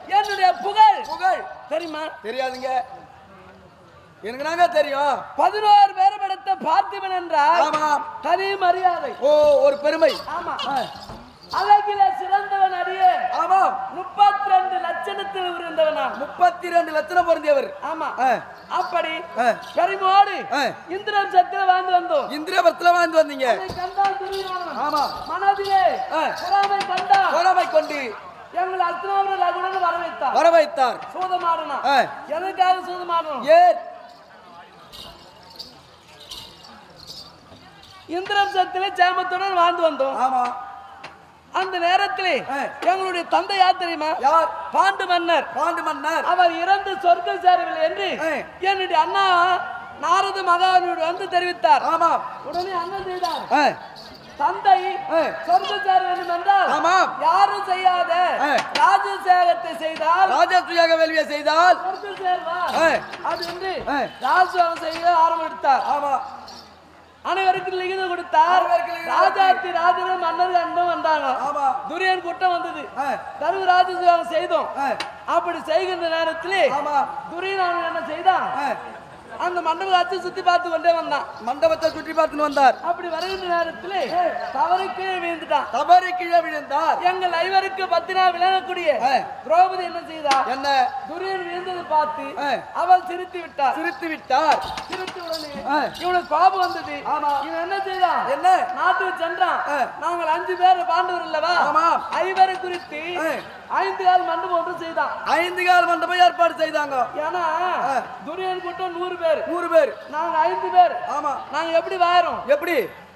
என்னுடைய புகழ் புகழ் தெரியுமா தெரியாதுங்க எனக்கு நாங்க தெரியும் பதினோரு பேரும் எடுத்த பார்த்திபன் என்றால் ஆமா தனி மரியாதை ஓ ஒரு பெருமை ஆமா அழகில சிறந்தவன் அடியே ஆமாம் முப்பத்தி ரெண்டு லட்சணத்தில் இருந்தவன் நான் முப்பத்தி ரெண்டு லட்சணம் பொருந்தியவர் ஆமா ஆ, அப்படி ஆ. பெருமோடு ஆ. இந்திரன் சத்திர வாழ்ந்து வந்தோம் இந்திரபுரத்துல வாழ்ந்து வந்தீங்க அதை கண்டால் துரியோதனன். ஆமா மனதிலே ஆ. பொறாமை கண்டா கோலமை கொண்டு எங்கள் அர்த்தனாவர லகுடன் வர வைத்தார் வர வைத்தார் சூதமாடனா ஆ. எதற்காக சூதமாடணும் ஏன் இந்திரன் சத்திலே சேமத்துடன் வாழ்ந்து வந்தோம் ஆமா அந்த நேரத்திலே ஆ. எங்களுடைய தந்தை யார் தெரியுமா யார் பாண்டு மன்னர் பாண்டு மன்னர் அவர் இறந்து சொர்க்கம் சேரவில்லை என்று ஆ. என்னுடைய அண்ணா நாரத மகாவியோடு வந்து தெரிவித்தார் ஆமா உடனே அண்ணன் செய்தார் ஆ, தந்தை ஆ. சொர்க்கம் சேர வேண்டும் என்றால் ஆமாம் யாரும் செய்யாத ஆ. ராஜசேகத்தை செய்தால் ராஜசுயாக வேள்வியை செய்தால் சொர்க்கம் சேர்வார் ஆ. அது என்று ஆ. ராஜசேகம் செய்ய ஆரம்பித்தார் ஆமா அனைவருக்கும் லிகிதம் கொடுத்தார் அனைவருக்கும் லிகிதம் ராஜாத்தி ராஜரும் மன்னர் அண்ணும் வந்தாங்க ஆமா துரியன் கூட்டம் வந்தது ஆ, தர்ம ராஜசேகம் செய்தோம் ஆ, அப்படி செய்கின்ற நேரத்திலே ஆமா துரியன் என்ன செய்தான் ஆ, அந்த மண்டபத்தை சுத்தி பார்த்து கொண்டே வந்தான் மண்டபத்தை சுற்றி பார்த்துன்னு வந்தார் அப்படி வருகின்ற நேரத்திலே தவறுக்கு விழுந்துட்டான் தவறி கீழே விழுந்தார் எங்கள் ஐவருக்கு பத்தினா விளங்கக்கூடிய ஆ. திரௌபதி என்ன செய்தா என்ன துரியன் விழுந்ததை பார்த்து ஆ. அவள் சிரித்து விட்டார் சிரித்து விட்டார் சிரித்த உடனே ஆ. இவனுக்கு கோபம் வந்தது ஆமா. இவன் என்ன செய்தான் என்ன நாட்டுக்கு சென்றான் ஆ. நாங்கள் அஞ்சு பேர் பாண்டவர் அல்லவா ஆமாம். ஐவரை குறித்து ஆ. ஐந்து கால் மண்டபம் ஒன்று செய்தான் ஐந்து கால் மண்டபம் ஏற்பாடு செய்தாங்க ஏன்னா ஆ. துரியன் கூட்டம் நூறு பேர் நூறு பேர் நாங்க ஐந்து பேர் ஆமா நாங்க எப்படி வாரோம் எப்படி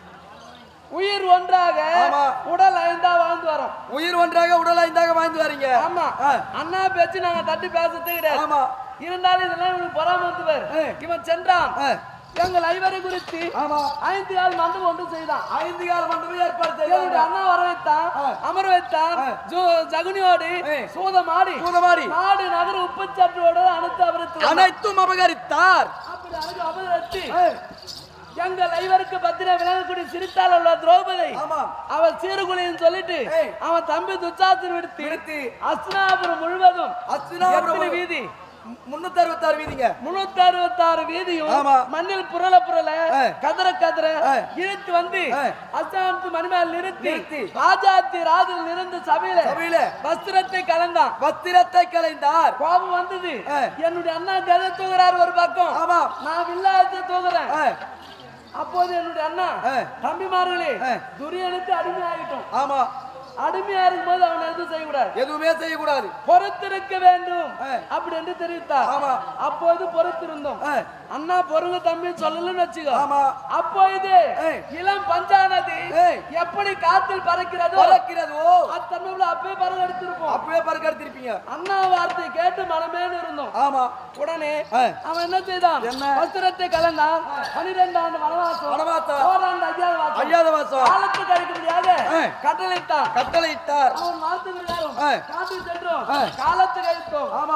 உயிர் ஒன்றாக ஆமா. உடல் ஐந்தா வாழ்ந்து வரோம் உயிர் ஒன்றாக உடல் ஐந்தாக வாழ்ந்து வரீங்க ஆமா ஆ. அண்ணா பேச்சு நாங்க தட்டி பேசத்தே கிடையாது ஆமா இருந்தாலும் இதெல்லாம் இவனுக்கு பொறாமத்துவர் ஆ. இவன் சென்றான் ஆ, எங்கள் ஐவரை குறித்து ஆமா ஐந்து கால் மண்டபம் ஒன்று செய்தான் ஐந்து கால் மண்டபம் ஏற்பாடு என்னுடைய செய்தாங்க அண்ணா வர வைத்தான் ஆ. அமர வைத்தான் ஆ. ஜு- ஜகுனியோடு ஏ. சூதமாடி பூதமாரி நாடு நகர உப்புச்சட்டோடு அனைத்து அவருக்கு அனைத்தும் அபகரித்தார் அப்படி அழகு அபகரித்து ஆ, எங்கள் ஐவருக்கு பத்திர விளங்கக்கூடிய சிரித்தால் உள்ள திரௌபதி ஆமாம் அவன் சீருகுலின்னு சொல்லிட்டு ஏய். அவன் தம்பி துச்சாசன் விடுத்து விடுத்து அஸ்தினாபுரம் முழுவதும் அஸ்தினாபுரம் எத்தனை வீதி முன்னூத்தி அறுபத்தாறு வீதிங்க முன்னூத்தி அறுபத்தாறு வீதியும் ஆமா. மண்ணில் புரள புரள ஆ. கதற கதற ஆ. இழுத்து வந்து ஆ. அஸ்தானத்து மணிமேல் நிறுத்தி நிறுத்தி. ராஜாத்தி ராஜில் நிறந்த சபையில சபையில வஸ்திரத்தை கலந்தான் வஸ்திரத்தை கலைந்தார் கோபம் வந்தது ஆ. என்னுடைய அண்ணா கதை தூக்குறாரு ஒரு பக்கம் ஆமாம் நான் வில்லாயத்தை தூக்குறேன் ஆ, அப்போது என்னுடைய அண்ணா ஆ. தம்பிமார்களே ஆ. துரியனுக்கு அடிமை ஆகிட்டோம் ஆமா அடிமையா இருக்கும்போது அவனை எதுவும் செய்யக்கூடாது எதுவுமே செய்யக்கூடாது பொறுத்திருக்க வேண்டும் ஆ. அப்படி என்று தெரிவித்தார் ஆமா. அப்போது பொறுத்திருந்தோம் ஆ, அண்ணா பொறுங்க தம்பி சொல்லலன்னு வச்சுக்கோ ஆமா அப்போது ஏய். இளம் பஞ்சானதி ஏய். எப்படி காத்தில் பறக்கிறதோ பறக்கிறதோ அத்தன்மையில அப்பவே பறக்க எடுத்திருப்போம் அப்பவே பறக்கெடுத்திருப்பீங்க அண்ணா வார்த்தை கேட்டு மனமேன்னு இருந்தோம் ஆமா உடனே ஆ. அவன் என்ன செய்தான் என்ன? வஸ்திரத்தை கலந்தான் பனிரெண்டு ஆண்டு வனவாசம் வனவாசம். ஓராண்டு ஐயாவது வாசம் ஐயாத வாசம் காலத்து கழிக்கும்படியாக ஆ. கட்டளையிட்டான் கட்டளையிட்டார் அவன் வாழ்த்துகிறாரும் ஆ. காட்டில் சென்றோம் ஆ. காலத்து கழித்தோம் ஆமா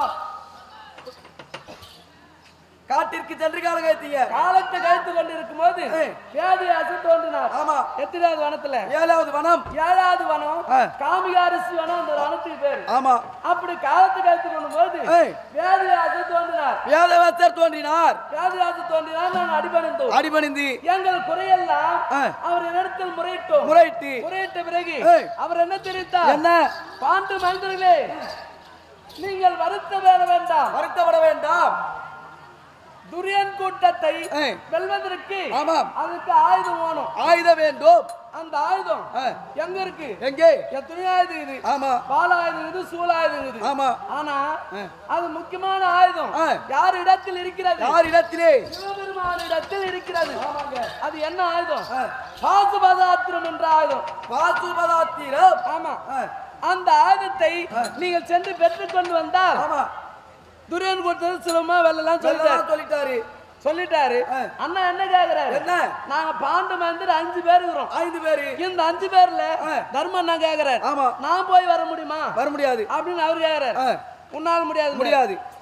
காட்டிற்கு சென்று கால கைத்தீங்க காலத்தை கழித்து கொண்டிருக்கும் போது ஏய். வேதியாசு தோன்றினார் ஆமா எத்தனாவது வனத்துல ஏழாவது வனம் ஏழாவது வனம் ஆ. காமிகாரிசி வனம் அந்த வனத்துக்கு பேரு ஆமா அப்படி காலத்தை கழித்து கொண்டும் போது ஏய். வேதியாசு தோன்றினார் வேதவாசர் தோன்றினார் வேதியாசு தோன்றினார் நான் அடிபணிந்தோம் அடிபணிந்து எங்கள் குறையெல்லாம் ஆ. அவர் இடத்தில் முறையிட்டோம் முறையிட்டு முறையிட்ட பிறகு ஏய். அவர் என்ன தெரிவித்தார் என்ன பாண்டு மனிதர்களே நீங்கள் வருத்தப்பட வேண்டாம் வருத்தப்பட வேண்டாம் துரியன் கூட்டத்தை ஏய். வெல்வதற்கு ஆமாம் அதுக்கு ஆயுதம் வேணும் ஆயுதம் வேண்டும் அந்த ஆயுதம் ஆ. எங்க இருக்கு எங்கே எத்தனை ஆயுதம் இது ஆமா பாலாயுதம் இது சூலாயுதம் இது ஆமா ஆனா ஆ. அது முக்கியமான ஆயுதம் ஆ. யார் இடத்தில் இருக்கிறது யார் இடத்திலே சிவபெருமான் இடத்தில் இருக்கிறது அது என்ன ஆயுதம் ஆ. பாசுபதாத்திரம் என்ற ஆயுதம் வாசுபதாத்திரம் ஆமா ஆ, அந்த ஆயுதத்தை நீங்கள் சென்று பெற்றுக்கொண்டு வந்தால் ஆமா துரியன் கொடுத்தது சுலமா வெள்ளலாம் சொல்லிட்டாரு சொல்லலாம் சொல்லிட்டாரு சொல்லிட்டாரு ஆ. அண்ணா என்ன கேக்குறாரு என்ன நாங்க பாண்டு மந்திர அஞ்சு பேர் இருக்கிறோம் ஐந்து பேரு இந்த அஞ்சு பேர்ல ஆ. தர்மம் என்ன கேக்குறாரு ஆமா நான் போய் வர முடியுமா வர முடியாது அப்படின்னு அவர் கேக்குறாரு ஆ, உன்னால முடியாது முடியாது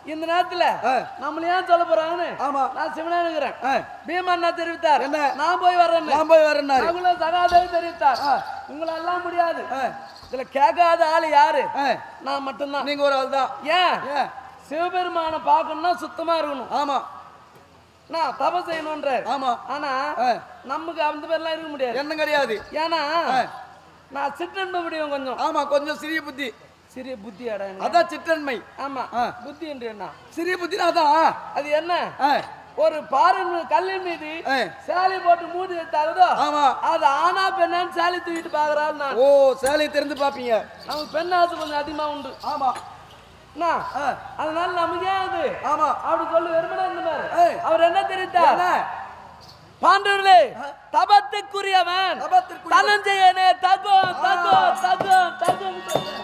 இந்த நேரத்துல ஆ. நம்மள ஏன் சொல்ல போறாங்கன்னு ஆமா நான் சிவனா இருக்கிறேன் ஆ. பீமண்ணா தெரிவித்தார் என்ன? நான் போய் வர்றேன் நான் போய் வரேன்னாரு அவங்களும் சகாதேவி தெரிவித்தார் ஆ. உங்களெல்லாம் முடியாது ஆ. இதுல கேட்காத ஆளு யாரு ஆ. நான் மட்டும்தான் நீங்க ஒரு ஆள் தான் ஏன் ஏன் சிவபெருமானை பார்க்கணும்னா சுத்தமா இருக்கணும் ஆமா நான் தபம் செய்யணும்ன்றார் ஆமா ஆனா ஆ. நமக்கு அந்த பேர்லாம் இருக்க முடியாது என்ன கிடையாது ஏன்னா ஆ. நான் சிற்றன்ப முடியும் கொஞ்சம் ஆமா கொஞ்சம் சிறிய புத்தி சிறிய புத்தி அடா எனக்கு. அதான் சிற்றன்மை ஆமா ஆ. புத்தி என்று என்ன சிறிய புத்தி அதான் அது என்ன ஆ. ஒரு பாறை மீ- கல்லின் மீது ஆ. சேலை போட்டு மூடி வைத்தாரதோ ஆமா அது ஆனா பெண்ணான்னு சேலை தூக்கிட்டு பாக்குறாள் நான் ஓ சேலையை திறந்து பாப்பீங்க நமக்கு பெண் ஆசை கொஞ்சம் அதிகமா உண்டு ஆமா என்ன? ஆ. அதனால நமக்கு ஏன் அது ஆமா அப்படி சொல்லி வெறுமனே இந்த மாதிரி ஏய். அவர் என்ன தெரிவித்தார் என்ன? பாண்டவர்களே தபத்துக்குரியவன் தபத்திற்குரிய- தனஞ்சயனே தகும் தகும் தகும் தகும்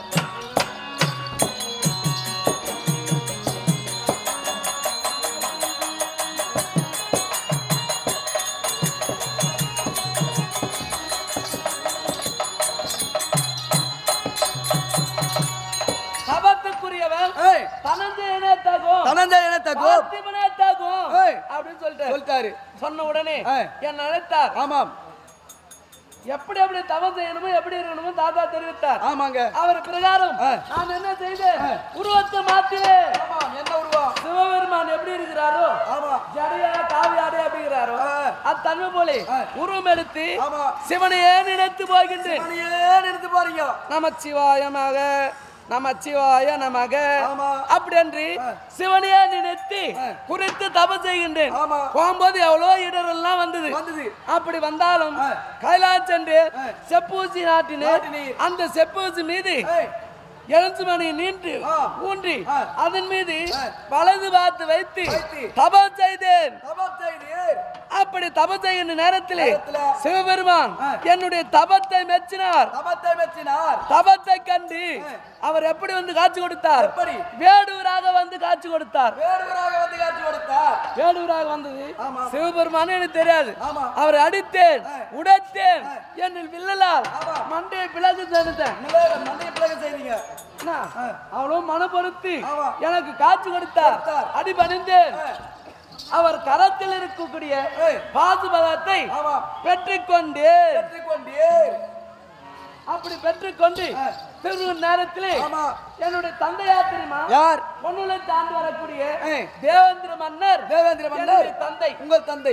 தபத்துக்குரியவன் ஏய் தனஞ்சயனே தகும் தனஞ்சயன தகோ பார்த்திபனே தகும் ஏய். அப்படின்னு சொல்லிட்டு சொல்லிட்டாரு சொன்ன உடனே ஏய். என் அழைத்தார் ஆமாம் எப்படி எப்படி தவம் செய்யணுமோ எப்படி இருக்கணுமோ தாத்தா தெரிவித்தார் ஆமாங்க அவர் பிரகாரம் ஆ. நான் என்ன செய்தேன் உருவத்தை மாத்தினேன் ஆமாம் என்ன உருவம் சிவபெருமான் எப்படி இருக்கிறாரோ ஆமா ஜடையா காவியாடே அப்படிங்கிறாரோ ஆ. அது தன்மை போல ஆ. உருவம் எடுத்து ஆமா சிவனையே நினைத்து போகின்றேன் மணியே நிறுத்து பாருங்க நமச்சிவாயமாக நமச்சிவாய நமக ஆமா அப்படி என்று சிவனையே நினைத்து குறித்து தபம் செய்கின்றேன் ஆமா போகும்போது எவ்வளோ இடரெல்லாம் வந்தது வந்தது அப்படி வந்தாலும் ஆ. கைலாச் சென்று ஆ. செப்பூசி நாட்டினேன் நாட்டினீர். அந்த செப்பூசி மீது ஏய் எழுந்து மணி நின்று ஆ. ஊன்றி ஆ. அதன் மீது ஆ. வலது பார்த்து வைத்து வைத்து. தபம் செய்தேன் தபம் செய்து அப்படி தபம் செய்கின்ற நேரத்திலே நேரத்திலே சிவபெருமான் ஆ. என்னுடைய தபத்தை மெச்சினார் தபத்தை மெச்சினார் தபத்தை கண்டு ஆ. அவர் எப்படி வந்து காட்சி கொடுத்தார் எப்படி வேடுவராக வந்து காட்சி கொடுத்தார் வேடுவராக வந்து காட்சி கொடுத்தார் வேடுவராக வந்தது ஆமா. சிவபெருமானு எனக்கு தெரியாது ஆமா அவரை அடித்தேன் ஆ. உடைத்தேன் என்னில் வில்லலால் ஆமா. மண்டையை பிளகு தடுத்தேன் நிலையில மண்டைய பிளக செய்தீங்க என்ன? அவ்வளவு மனப்பொருத்தி ஆமா. எனக்கு காட்சி கொடுத்தார் கொடுத்தார். அடி பணிந்தேன் ஆ. அவர் கரத்தில் இருக்கக்கூடிய ஏய். பாசுபதத்தை ஆமா பெற்றுக்கொண்டு பெற்றுக்கொண்டே அப்படி பெற்றுக்கொண்டு ஆ. திரும்ப நேரத்திலே ஆமா என்னுடைய தந்தையார் தெரியுமா யார் பொண்ணுலை தாண்டி வரக்கூடிய ஏய். தேவேந்திர மன்னர் தேவேந்திர மன்னர் என்னுடைய தந்தை உங்கள் தந்தை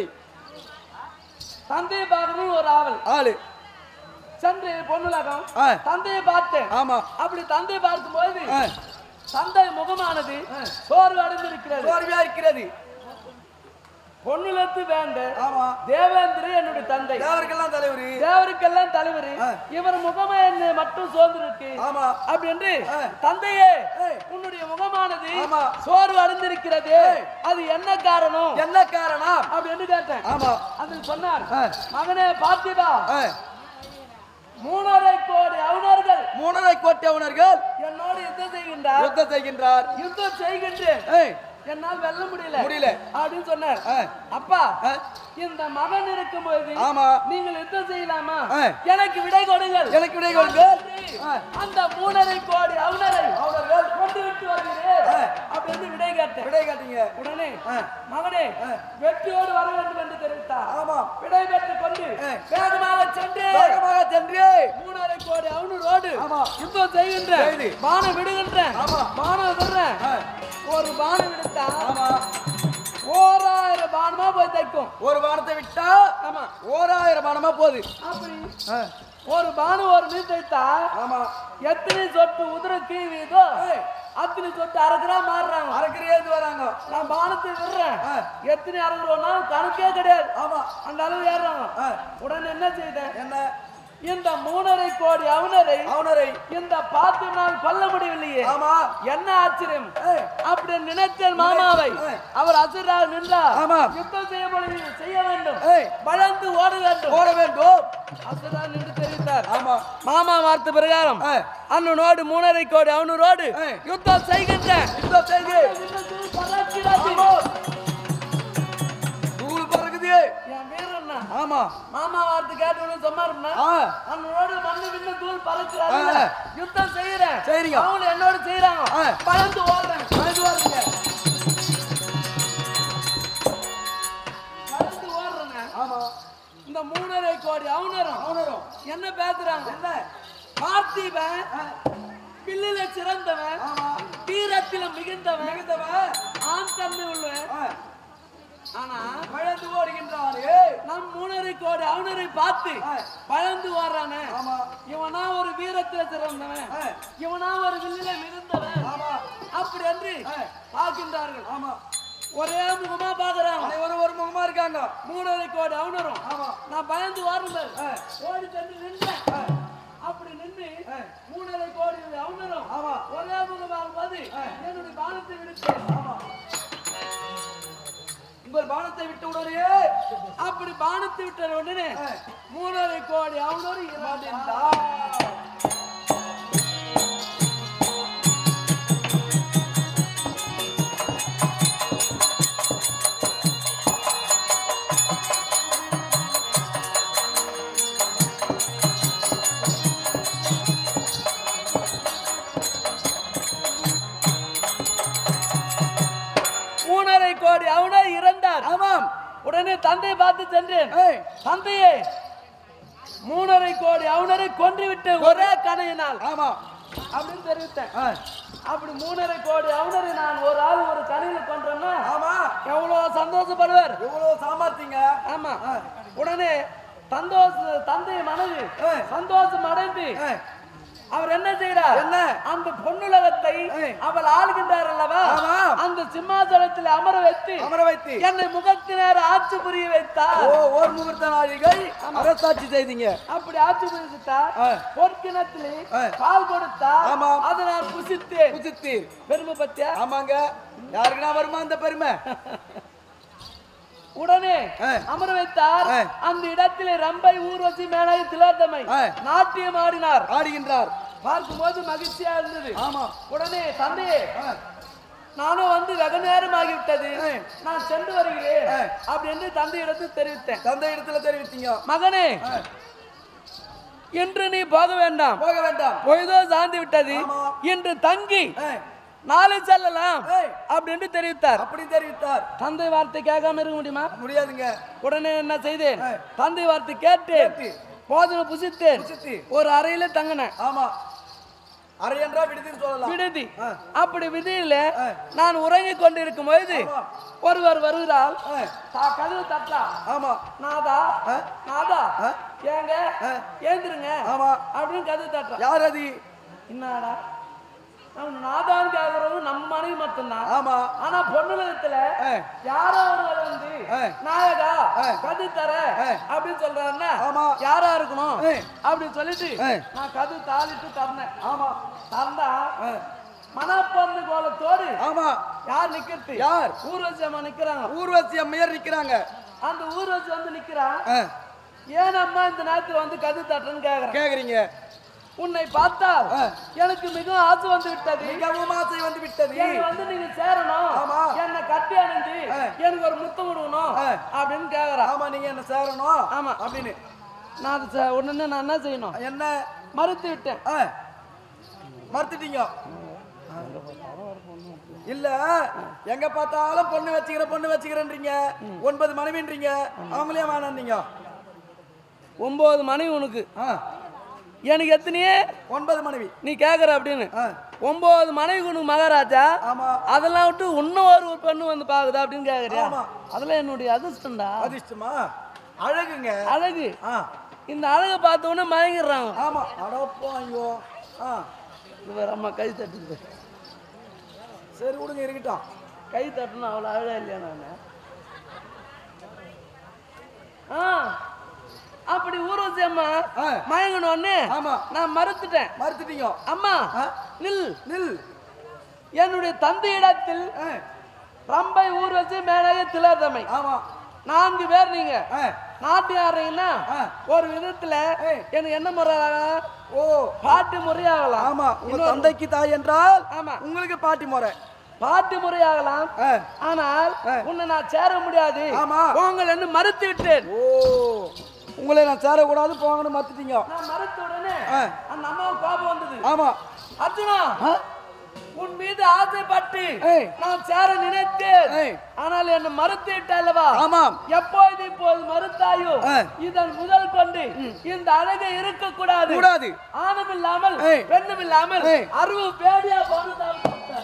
தந்தையை பார்க்கணும் ஒரு ஆவல் ஆளு சென்று பொண்ணுலகம் ஆ. தந்தையை பார்த்தேன் ஆமா அப்படி தந்தையை பார்க்கும்போது ஆ. தந்தை முகமானது சோர்வு அடைந்திருக்கிறது சோர்வியா இருக்கிறது பொன்னுலத்து வேண்ட ஆமா தேவேந்திர என்னுடைய தந்தை தேவருக்கெல்லாம் தலைவர் தேவருக்கெல்லாம் தலைவர் ஆ. இவர் முகமே என்ன மட்டும் சோர்ந்து இருக்கு ஆமா அப்படி என்று ஆ. தந்தையே ஏய். உன்னுடைய முகமானது ஆமா. சோர்வு அடைந்திருக்கிறது அது என்ன காரணம் என்ன காரணம் அப்படி என்று கேட்டேன் ஆமா அதில் சொன்னார் ஆ. மகனே பார்த்திபா ஆ. மூணரை கோடி அவுணர்கள் மூணரை கோட்டவனர்கள் என்னோடு யுத்தம் செய்கின்றார் யுத்தம் செய்கின்றார் யுத்தம் செய்கின்றேன் ஏய் என்னால் வெல்ல முடியல முடியல. அப்படின்னு சொன்னார் ஆ. அப்பா ஆ. இந்த மகன் இருக்கும்போது ஆமா நீங்கள் யுத்தம் செய்யலாமா ஆ. எனக்கு விடை கொடுங்கள் எனக்கு விடை கொடுங்கள். ஆ. அந்த மூணரை கோடி அவுணரை அவர்கள் கொண்டு விட்டு வருகிறேன் ஆ. அப்படின்னு விடை கேட்டேன் விடை காட்டீங்க உடனே ஆ. மகனே ஆ. வெற்றியோடு வர வேண்டும் என்று தெரிவித்தார் ஆமா விடை பெற்றுக் கொண்டு ஆ. வேகமாக சென்று வேகமாக சென்று மூணரை கோடி அவுணரோடு ஆமா. யுத்தம் செய்கின்ற செய்து. பானம் விடுகின்ற ஆமா. பானம் விடுறேன் ஆ. ஒரு பானம் விடுத்தா ஆமா ஓராயிரம் பானமா போய் தைக்கும் ஒரு வானத்தை விட்டா ஆமா ஓராயிரம் வானமா போகுது அப்படி ஆ. ஒரு பானம் ஒரு மீன் தைத்தா ஆமா எத்தனை சொட்டு உதிர கீவிதோ ஏய். அத்தனை சொட்டு அரைக்கிறா மாறுறாங்க அரைக்கிறியாது வராங்க நான் பானத்தை விடுறேன் ஆ. எத்தனை அரைக்கிறோம்னா கணக்கே கிடையாது ஆமா அந்த அளவு ஏறுறாங்க ஆ. உடனே என்ன செய்தேன் என்ன இந்த மூணரை கோடி அவனரை அவனரை இந்த பார்த்து நான் கொல்ல முடியவில்லையே ஆமா என்ன ஆச்சரியம் ஏய். அப்படி நினைத்தேன் மாமாவை ஏய். அவர் அசுராக நின்றார் ஆமா. யுத்தம் செய்ய முடியும் செய்ய வேண்டும் ஏய் வளர்ந்து ஓட வேண்டும் போட வேண்டும் அசுரா நின்று தெரிவித்தார் ஆமா மாமா வார்த்தை பிரகாரம் ஏய். அண்ணனோடு மூணரை கோடி அவனோடு ஏய். யுத்தம் செய்கின்ற யுத்தம் செய்து பறக்கிறது. தூள் பறக்குது என் வீரண்ணா ஆமா மாமா வார்த்தை கேட்டவனு சொன்னாருன்னா ஆ அண்ணனோடு மண்ணு விண்ணு தூள் ஆ. பறக்கிறாங்க யுத்தம் செய்யறேன் செய்றீங்க. அவங்களும் என்னோட செய்யறாங்க ஆ. பறந்து ஓடுறேன் பயந்து வாருங்க இந்த மூணரை கோடி அவனரும் அவனரும் என்ன பேசுறாங்க என்ன பார்த்திபன் பில்லில சிறந்தவன் ஆமா வீரத்தில மிகுந்தவன் மிகுந்தவன் ஆண் தன்மை உள்ளவன் ஆ, ஆனா பழந்து ஓடுகின்றான் ஏய் நம் மூணரை கோடி அவனரை பார்த்து ஆ. பழந்து வர்றானே ஆமா இவனா ஒரு வீரத்தில சிறந்தவன் ஆ, இவனா ஒரு வில்லில மிகுந்தவன் ஆமா அப்படி என்று ஆ. பார்க்கின்றார்கள் ஆமா ஒரே முகமா பாக்குறாங்க அனைவரும் ஒரு முகமா இருக்காங்க மூணரை கோடி அவனரும் ஆமா நான் பயந்து வாருங்கள் ஆ. ஓடி சென்று நின்றேன் ஆ, அப்படி நின்று ஆ. மூணரை கோடி அவனரும் ஆமா ஒரே முகமாக போது ஆ. என்னுடைய பானத்தை விடுத்தேன் ஆமா உங்கள் பானத்தை விட்டு உடனே அப்படி பானத்தை விட்ட உடனே ஆ. மூணரை கோடி அவனரும் இறந்தார் மூணரை கோடி அவனர் இறந்தார் ஆமாம் உடனே தந்தை பார்த்து சென்றேன் ஏய் தந்தையே மூணரை கோடி அவனரை கொன்றுவிட்டு ஒரே கணையினால் ஆமா அப்படின்னு தெரிவித்தேன் ஆ, அப்படி மூணரை கோடி அவனரை நான் ஒரு ஆள் ஒரு கணையில கொன்றேன்னா ஆமா எவ்வளவு சந்தோஷப்படுவார் எவ்வளவு சாமர்த்தியங்க ஆமா ஆ. உடனே சந்தோஷ தந்தை மனைவி ஏய். சந்தோஷம் அடைந்து ஏய், அவர் என்ன செய்யறார் என்ன அந்த பொன்னுலகத்தை ஏய். அவள் ஆளுகின்றார் அல்லவா ஆமா. அந்த சிம்மாசனத்தில் அமர வைத்து அமர வைத்து என்னை முகத்தினர் ஆட்சி புரிய வைத்தார் ஓ ஓர் முகூர்த்த நாளிகை அரசாட்சி செய்தீங்க அப்படி ஆட்சி புரிவித்தார் ஆ. பொற்கிணத்திலே ஆ. பால் கொடுத்தார் ஆமா. அதை நான் புசித்தேன் புசித்தீர் பெருமை பத்தியா ஆமாங்க யாருக்குன்னா வருமா அந்த பெருமை உடனே ஆ. அமர வைத்தார் ஆ. அந்த இடத்திலே ரம்பை ஊர்வசி மேலாய் திலோத்தமை ஆ. நாட்டியம் ஆடினார் ஆடுகின்றார் பார்க்கும்போது மகிழ்ச்சியா இருந்தது ஆமா உடனே தந்தையே ஆ, நானும் வந்து வெகு நேரம் ஆகிவிட்டது ஆ. நான் சென்று வருகிறேன் ஆ. அப்படி என்று தந்தையிடத்தில் தெரிவித்தேன் தந்தை இடத்துல தெரிவித்தீங்க மகனே ஆ, இன்று நீ போக வேண்டாம் போக வேண்டாம் பொழுதோ சார்ந்து விட்டது ஆமா. இன்று தங்கி ஏய், நாளை செல்லலாம் ஏய், அப்படின்னு தெரிவித்தார் அப்படி தெரிவித்தார் தந்தை வார்த்தை கேட்காம இருக்க முடியுமா முடியாதுங்க உடனே என்ன செய்தேன் ஆ. தந்தை வார்த்தை கேட்டு கேட்டு. போதனை புசித்தேன் புசித்து ஒரு அறையில தங்கினேன் ஆமா அரை என்றா விடுதின்னு சொல்லலாம் விடுதி ஆ. அப்படி விதியில ஆ. நான் உறங்கிக் கொண்டிருக்கும் பொழுது ஆமா. ஒருவர் வருகிறார் ஆ, தா- கதவு தட்டா ஆமா நாதா ஆ. நாதா ஆ. ஏங்க ஆ. ஏந்திருங்க ஆமா அப்படின்னு கதவு தட்டுறான் யார் அது என்னடா அவன் நாதான்னு கேக்குறவங்க நம்ம மனைவி மட்டும்தான் ஆமா ஆனா பொண்ணுலகத்துல ஆ, யாரோ ஒருவர் வந்து ஆ. நாயகா ஆ. கது தர ஆ. அப்படின்னு சொல்றாருன்னா ஆமா. யாரா இருக்கணும் ஆ. அப்படின்னு சொல்லிட்டு ஆ. நான் கது தாளிட்டு தந்தேன் ஆமா தந்தா ஆ, மனப்பந்து கோலத்தோடு ஆமா யார் நிக்கிறது யார் ஊர்வசி அம்மா நிக்கிறாங்க ஊர்வசி அம்மையார் நிக்கிறாங்க அந்த ஊர்வசி வந்து நிக்கிறான் ஆ, ஏன் அம்மா இந்த நேரத்துல வந்து கது தட்டுறேன்னு கேக்குறேன் கேக்குறீங்க உன்னை பார்த்தால் ஆ. எனக்கு மிகவும் ஆசை வந்து விட்டது மிகவும் ஆசை வந்து விட்டது எனக்கு வந்து நீங்க சேரணும் ஆமா. என்னை கட்டி அணிஞ்சு ஆ. எனக்கு ஒரு முத்தம் விடணும் ஆ. அப்படின்னு கேக்குறான் ஆமா நீங்க என்ன சேரணும் ஆமா. அப்படின்னு நான் அது ச- உடனே நான் என்ன செய்யணும் என்ன மறுத்து விட்டேன் ஆ, மறுத்துட்டீங்க இல்ல எங்க பார்த்தாலும் பொண்ணு வச்சுக்கிற பொண்ணு வச்சுக்கிறேன்றீங்க ஒன்பது மனைவின்றீங்க அவங்களே வேணான்றீங்க ஒன்பது மனைவி உனக்கு ஆ, எனக்கு எத்தனையே ஒன்பது மனைவி நீ கேக்குற அப்படின்னு ஆ, ஒன்பது மனைவி உனக்கு மகாராஜா ஆமா அதெல்லாம் விட்டு இன்னும் ஒரு ஒரு பெண்ணு வந்து பாக்குதா அப்படின்னு கேக்குறியா ஆமா. அதெல்லாம் என்னுடைய அதிர்ஷ்டம்டா அதிர்ஷ்டமா அழகுங்க அழகு ஆ இந்த அழகை பார்த்த உடனே மயங்கிடுறாங்க ஆமா அடப்போ ஐயோ ஆ இவர் அம்மா கை தட்டுது சரி விடுங்க இருக்கட்டும் கை தட்டணும் அவ்வளோ அழகா இல்லையா நான் ஆ அப்படி ஊர்வசி அம்மா ஆ, மயங்கின உடனே ஆமா நான் மறுத்துட்டேன் மறுத்துட்டீங்க அம்மா ஆ, நில் நில் என்னுடைய தந்தையிடத்தில் ஆ, ரம்பை ஊர்வசி மேனகை திலோத்தமை ஆமா நான்கு பேர் நீங்க ஆ, நாட்டியம் ஆடுறீங்கன்னா ஆ. ஒரு விதத்துல ஏய். எனக்கு என்ன முறை ஆகலாம்? ஓ பாட்டு முறையாகலாம் ஆமா உங்க தந்தைக்கு தாய் என்றால் ஆமா உங்களுக்கு பாட்டி முறை பாட்டு முறையாகலாம் ஆ, ஆனால் ஆ. உன்னை நான் சேர முடியாது ஆமா. உங்கள் என்று மறுத்து விட்டேன் ஓ உங்களை நான் சேரக்கூடாது போங்கன்னு மறுத்துட்டீங்க நான் மறுத்த உடனே ஆ. அந்த அம்மாவுக்கு கோபம் வந்தது ஆமா அர்ஜுனா ஆ, உன் மீது ஆசைப்பட்டு ஏய். நான் சேர நினைத்தேன் ஏய். ஆனால் என்ன மறுத்து விட்டல்லவா ஆமாம் எப்போது இப்போது மறுத்தாயோ ஆ. இதன் முதல் கொண்டு இந்த அழகை இருக்க கூடாது கூடாது ஆணும் இல்லாமல் ஏய். பெண்ணும் இல்லாமல் ஏய். அருவு பேடியா போனதால்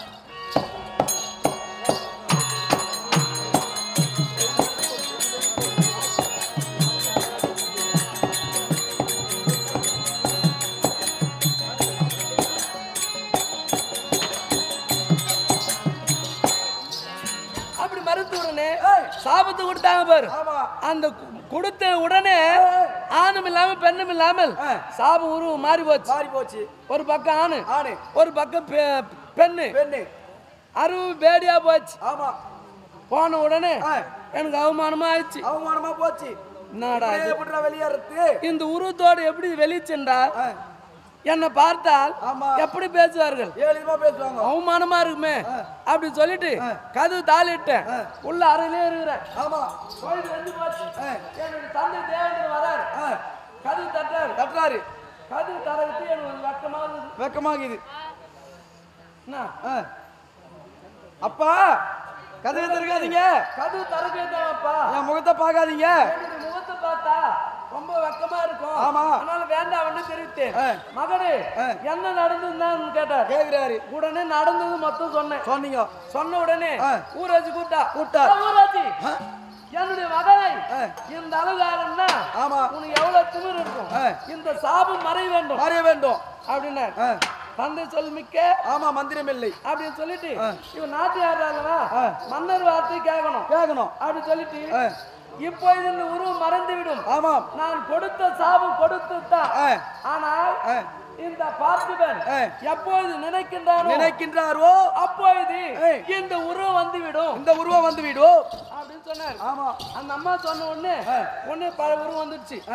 அப்படி மறுத்து உடனே சாபத்து கொடுத்தாங்க பாரு ஆமா அந்த கு- கொடுத்த உடனே ஆணும் இல்லாம பெண்ணும் இல்லாமல் ஆ. சாபம் உருவம் மாறி போச்சு மாறி போச்சு ஒரு பக்கம் ஆணு ஆணு ஒரு பக்கம் பெ- பெண்ணு பெண்ணு அருவு பேடியா போச்சு ஆமா போன உடனே ஆ. எனக்கு அவமானமா ஆயிடுச்சு அவமானமா போச்சு என்னடா இது? எப்படிடா வெளியேறது இந்த உருவத்தோடு எப்படி வெளிச்சென்றா ஆ, என்னை பார்த்தால் ஆமா. எப்படி பேசுவார்கள் ஏழிதமா பேசுவாங்க அவமானமா இருக்குமே அப்படி சொல்லிட்டு கதவு தாளிட்டேன் உள்ள அறையிலே இருக்கிறேன் ஆமா கோயில் வந்து போச்சு ஆ. என்னுடைய தந்தை தேவேந்திரன் வரார் ஆ, கதவு தட்டாரு தட்டுறாரு கதவு தரத்து எனக்கு ஒரு வெக்கமா இருந்தது வெக்கமாகுது என்ன ஆ. அப்பா கதவை திறக்காதீங்க கதவு திறக்கேதாப்பா என் முகத்தை பார்க்காதீங்க என்னுடைய முகத்தை பார்த்தா ரொம்ப வெக்கமா இருக்கும் ஆமா. அதனால வேண்டாம்னு தெரிவித்தேன் ஆ. மகனே ஆ. என்ன நடந்ததுன்னு கேட்டார் கேக்குறாரு உடனே நடந்தது மொத்தம் சொன்னேன் சொன்னீங்க சொன்ன உடனே ஆ. ஊராட்சி கூட்டா கூப்பிட்டார். "ஏ, ஊராட்சி ஆ, என்னுடைய மகனை ஆ. இந்த அழகாரன்னா ஆமா உனக்கு எவ்வளவு திமிர் இருக்கும் ஆ. இந்த சாபம் மறைய வேண்டும் மறைய வேண்டும் அப்படின்னார் ஆ, தந்தை சொல் மிக்க ஆமா மந்திரம் இல்லை அப்படின்னு சொல்லிட்டு ஆ. இவன் நாட்டு யாராலவா ஆ. மன்னர் வார்த்தை கேட்கணும் கேட்கணும் அப்படி சொல்லிட்டு ஆ, இப்போ இந்த உருவம் மறைந்து விடும் ஆமாம் நான் கொடுத்த சாபம் கொடுத்து தான் ஆ, ஆனால் ஆ. இந்த பார்த்திபன் ஆ. எப்பொழுது நினைக்கின்றானோ நினைக்கின்றாரோ அப்பொழுது ஏய். இந்த உருவம் வந்து விடும் இந்த உருவம் வந்து விடும் அப்படின்னு சொன்னார் ஆமா அந்த அம்மா சொன்ன உடனே ஆ. உடனே பல உருவம் வந்துடுச்சு ஆ.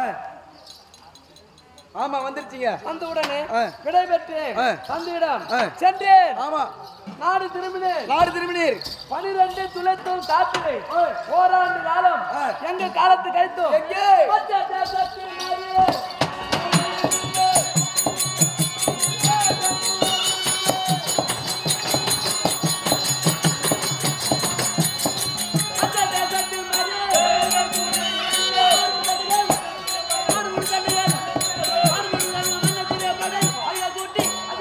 ஆமா வந்துருச்சுங்க வந்த உடனே ஆ. விடைபெற்று ஆ. தந்தையிடம் ஆ. சென்றேன் ஆமா நாடு திரும்பினேன் நாடு திரும்பினீர் பனிரெண்டு துளைத்தும் காத்திரை ஓராண்டு காலம் ஆ. எங்க காலத்து கழித்தோம் எங்கே? மத்திய தேசத்தில் மாறியே. மத்திய தேசத்தில் மாறியே. நாடு முடித்தவர்கள், நாடு முடித்தவர்கள் மன்னத்திலே படை, ஐயா கூட்டி,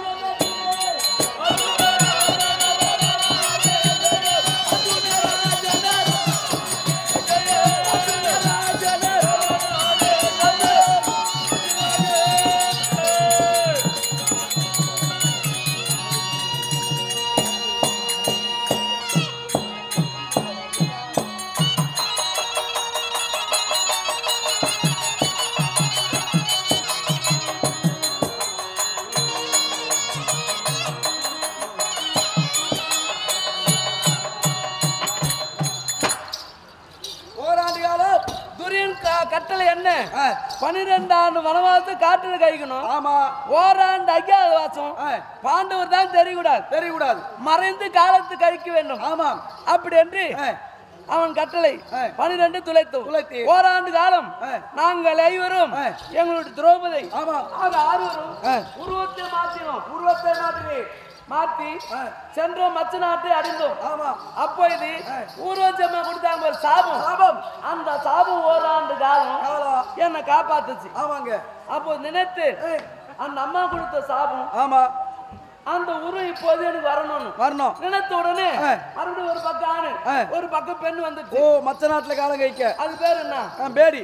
ஓராண்டு காலம் துரியன் க- கட்டளை என்ன ஆ, பனிரெண்டு ஆண்டு வனவாசத்தை காட்டுல கழிக்கணும் ஆமா ஓராண்டு அஜ்ஞாத வாசம் ஆ, பாண்டவர் தான் தெரியக்கூடாது தெரியக்கூடாது மறைந்து காலத்து கழிக்க வேண்டும் ஆமாம் அப்படி என்று ஆ, அவன் கட்டளை ஆ. பனிரெண்டு துளைத்து துளைத்து. ஓராண்டு காலம் ஆ. நாங்கள் ஐவரும் ஆ. எங்களுடைய திரௌபதி ஆமா ஆக ஆறுவரும் ஆ. உருவத்தை மாற்றினோம் உருவத்தை மாற்றி மாற்றி ஆ. சென்ற மச்ச நாட்டை அடைந்தோம் ஆமா அப்போ இது ஊர்வச்சம்மா கொடுத்தாங்க ஒரு சாபம் சாபம் அந்த சாபம் ஓராண்டு காலம் காலம் என்னை காப்பாத்துச்சு ஆமாங்க அப்போ நினைத்து ஏய், அந்த அம்மா கொடுத்த சாபம் ஆமா அந்த உருவம் இப்போது எனக்கு வரணும்னு வரணும் நினைத்த உடனே ஆ. மறுபடியும் ஒரு பக்கம் ஆணு ஆ. ஒரு பக்கம் பெண் ஓ வந்துச்சு மச்ச நாட்டுல காலம் கழிக்க அது பேர் என்ன ஆ, பேடி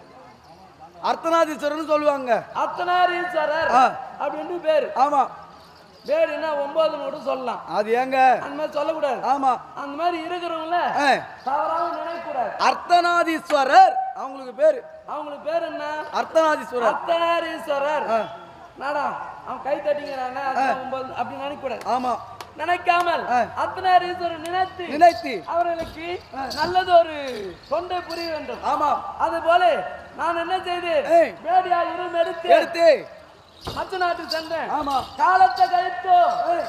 அர்த்தநாதீஸ்வரர்னு சொல்லுவாங்க அர்த்தநாரீஸ்வரர் ஆ. அப்படின்னு பேரு ஆமா பேருன்னா ஒன்பதுன்னு கூட சொல்லலாம் அது ஏங்க அந்த மாதிரி சொல்லக்கூடாது ஆமா அந்த மாதிரி இருக்கிறவங்கள ஆ, தவறாக நினைக்கக்கூடாது அர்த்தநாதீஸ்வரர் அவங்களுக்கு பேரு அவங்களுக்கு பேர் என்ன அர்த்தநாதீஸ்வரர் அர்த்தநாரீஸ்வரர் ஆ, நாடா அவன் கை தட்டிங்கிறாங்க அதான் ஒன்பது அப்படி நினைக்கக்கூடாது ஆமா நினைக்காமல் ஆ. அர்த்தநாரீஸ்வரர் நினைத்து நினைத்து அவர்களுக்கு நல்லது ஒரு தொண்டை புரிய வேண்டும் ஆமா அது போல நான் என்ன செய்தேன் ஏய். வேடியா உருவம் எடுத்து எடுத்து மச்ச நாட்டுக்கு சென்றேன் ஆமா காலத்தை கழித்தோ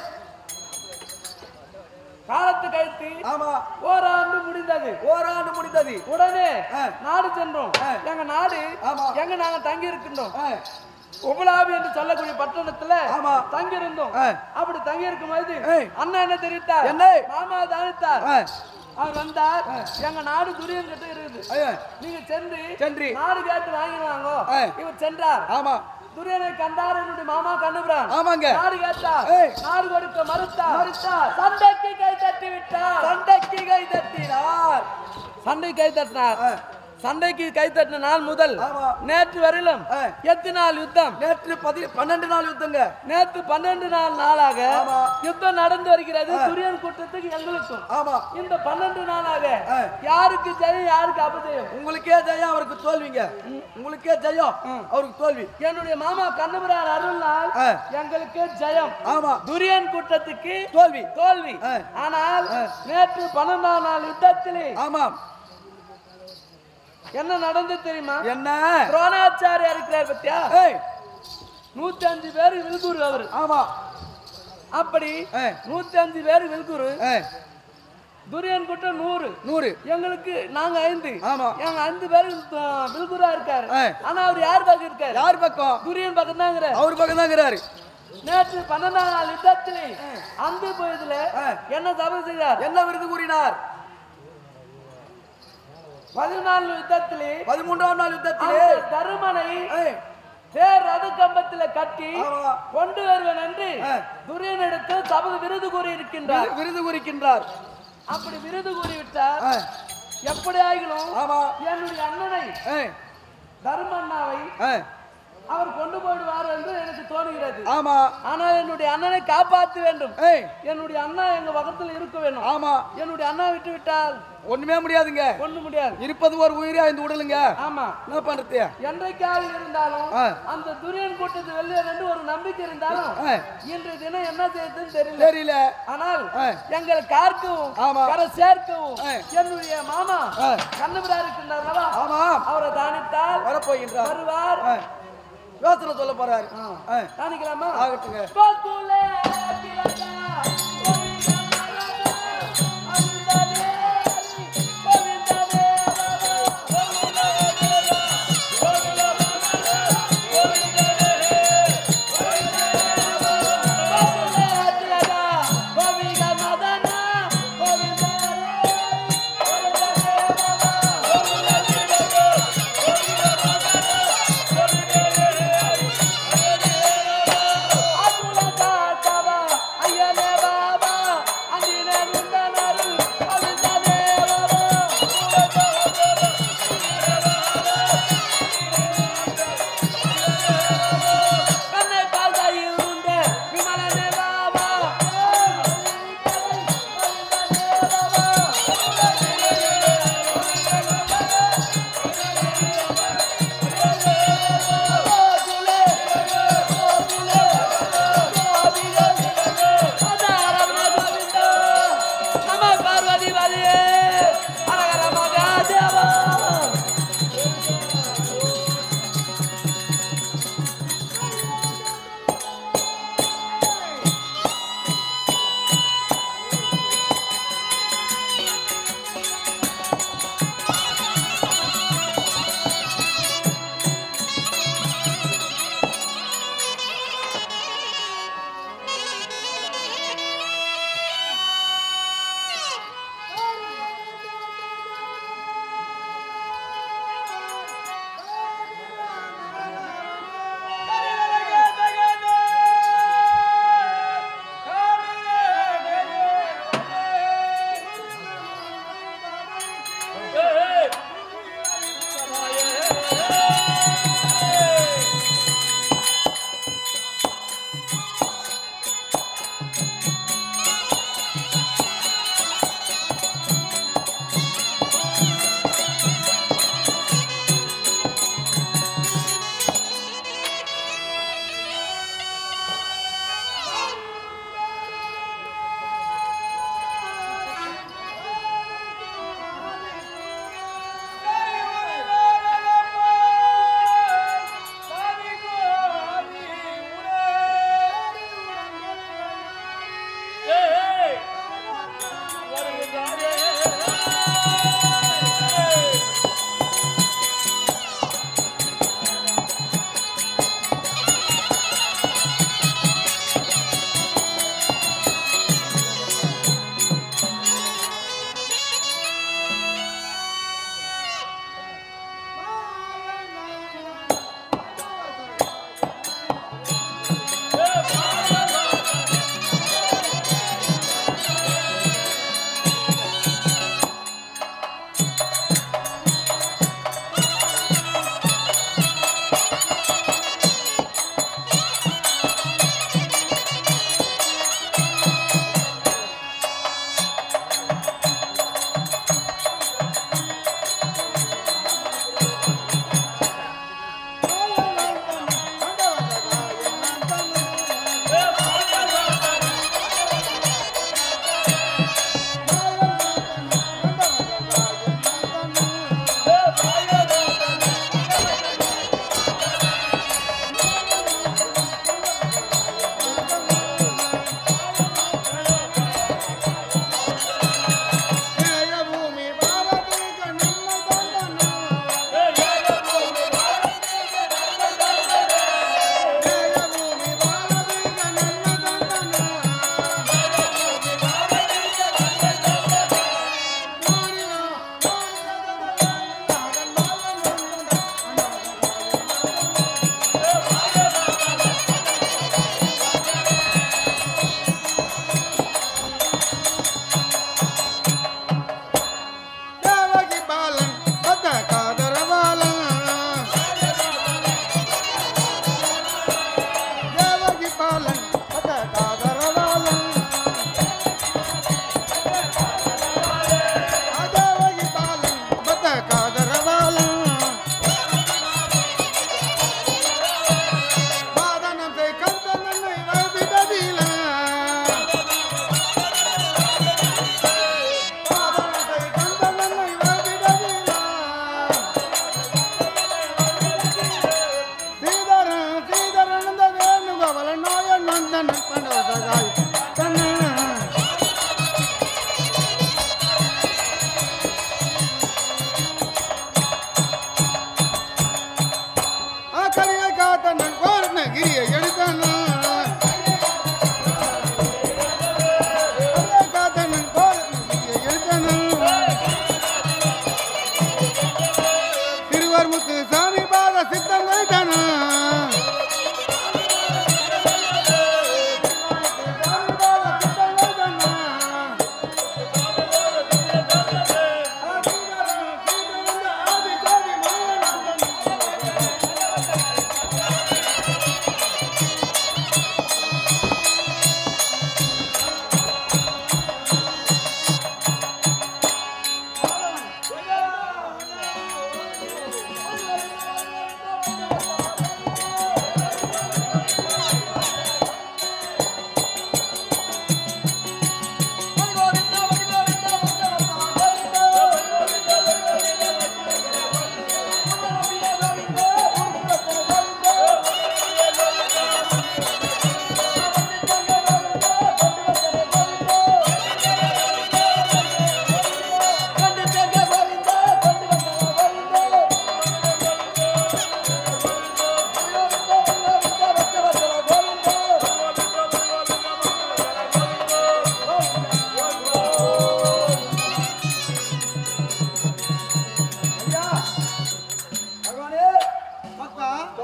காலத்தை கழித்து ஆமா ஓராண்டு முடிந்தது ஓராண்டு முடிந்தது உடனே ஆ. நாடு சென்றோம் ஆ. எங்க நாடு ஆமா. எங்க நாங்க தங்கி இருக்கின்றோம் ஆ, உபலாவி என்று சொல்லக்கூடிய பட்டணத்துல ஆமா. தங்கியிருந்தோம் ஆ. அப்படி தங்கி இருக்கும் போது ஏய். அண்ணா என்ன தெரிவித்தார் என்ன? மாமா தானித்தார் ஆ. அவர் வந்தார் எங்க நாடு துரியன் கிட்ட இருக்குது ஐயா, நீங்க சென்று சென்று. நாடு கேட்டு வாங்கினாங்க ஆ. இவர் சென்றார் ஆமா துரியனை கண்டார் என்னுடைய மாமா கண்ணுபிரான் ஆமாங்க நாடு கேட்டார் ஏய். நாடு கொடுக்க மறுத்தார் மறுத்தார். சண்டைக்கு கை தட்டி விட்டார் சண்டைக்கு கை தட்டினார் சண்டை கை தட்டினார் ஆ. சண்டைக்கு கை தட்டின நாள் முதல் ஆமா. நேற்று வரையிலும் ஆ. எத்தனை நாள் யுத்தம் நேற்று பதி பன்னெண்டு நாள் யுத்தங்க நேற்று பன்னெண்டு நாள் நாளாக ஆமா. யுத்தம் நடந்து வருகிறது துரியன் கூட்டத்துக்கு எங்களுக்கும் ஆமா இந்த பன்னெண்டு நாளாக ஆ. யாருக்கு ஜெயம் யாருக்கு அபஜயம் உங்களுக்கே ஜெயம் அவருக்கு தோல்விங்க உங்களுக்கே ஜெயம் அவருக்கு தோல்வி என்னுடைய மாமா கண்ணபுரான் அருள்னால் ஆ. எங்களுக்கு ஜெயம் ஆமா துரியன் கூட்டத்துக்கு தோல்வி தோல்வி ஆ. ஆனால் நேற்று பன்னெண்டாம் நாள் யுத்தத்திலே ஆமாம் என்ன நடந்தது தெரியுமா என்ன துரோணாச்சாரியா இருக்கிறார் பத்தியா ஏய் நூத்தி அஞ்சு பேர் வில்குரு அவரு ஆமா அப்படி ஏய் நூத்தி அஞ்சு பேர் வில்குரு ஏய் துரியன் கூட்டம் நூறு நூறு எங்களுக்கு நாங்க ஐந்து ஆமா எங்க அஞ்சு பேர் வில்குரா இருக்காரு ஏய். ஆனா அவர் யார் பக்கம் இருக்காரு யார் பக்கம் துரியன் பக்கம் தான் அவர் பக்கம் தான் இருக்கிறாரு நேற்று பன்னெண்டாம் நாள் யுத்தத்திலே அந்த போயதுல ஆ. என்ன தவறு செய்தார் என்ன விருது கூறினார் பதினாலு யுத்தத்திலே பதிமூன்றாம் நாள் யுத்தத்திலே அந்த தருமனை ஏய் தேர் ரது கம்பத்துல கட்டி ஆமா கொண்டு வருவேன் என்று ஆ. துரியனிடத்து சபத விருது கூறி இருக்கின்றார் விரு- விருது குறிக்கின்றார் அப்படி விருது கூறிவிட்டார் ஆ, எப்படி ஆகிலும் ஆமா என்னுடைய அண்ணனை ஏய் தர்மண்ணாவை ஏய் அவர் கொண்டு போயிடுவார் என்று எனக்கு தோணுகிறது ஆமா ஆனால் என்னுடைய அண்ணனை காப்பாற்ற வேண்டும் ஏய் என்னுடைய அண்ணா எங்க பக்கத்தில் இருக்க வேண்டும் ஆமா என்னுடைய அண்ணா விட்டு விட்டால் ஒண்ணுமே முடியாதுங்க ஒண்ணு முடியாது இருப்பது ஒரு உயிரா இந்த உடலுங்க ஆமா என்ன பண்றது என்றைக்காக இருந்தாலும் ஆ. அந்த துரியன் கூட்டத்து வெளியே என்று ஒரு நம்பிக்கை இருந்தாலும் ஆ, இன்றைய தினம் என்ன செய்யறதுன்னு தெரியல தெரியல ஆனால் ஆ. எங்களை கார்க்கவும் ஆமா. கரை சேர்க்கவும் ஆ. என்னுடைய மாமா ஆ. கண்ணபிரா இருக்கின்றார் ஆமா அவரை தானித்தால் வரப்போகின்றார் வருவார் ஆ, யோசனை சொல்ல போறாரு ஆ, தானிக்கலாமா ஆகட்டுங்க கோகுலே திலகா, கோவிந்தனே, கோவிந்தனே, கோகுலே திலகா, கோவிந்த மதனா, கோவிந்தனே, அருள காத்தவா, ஐயா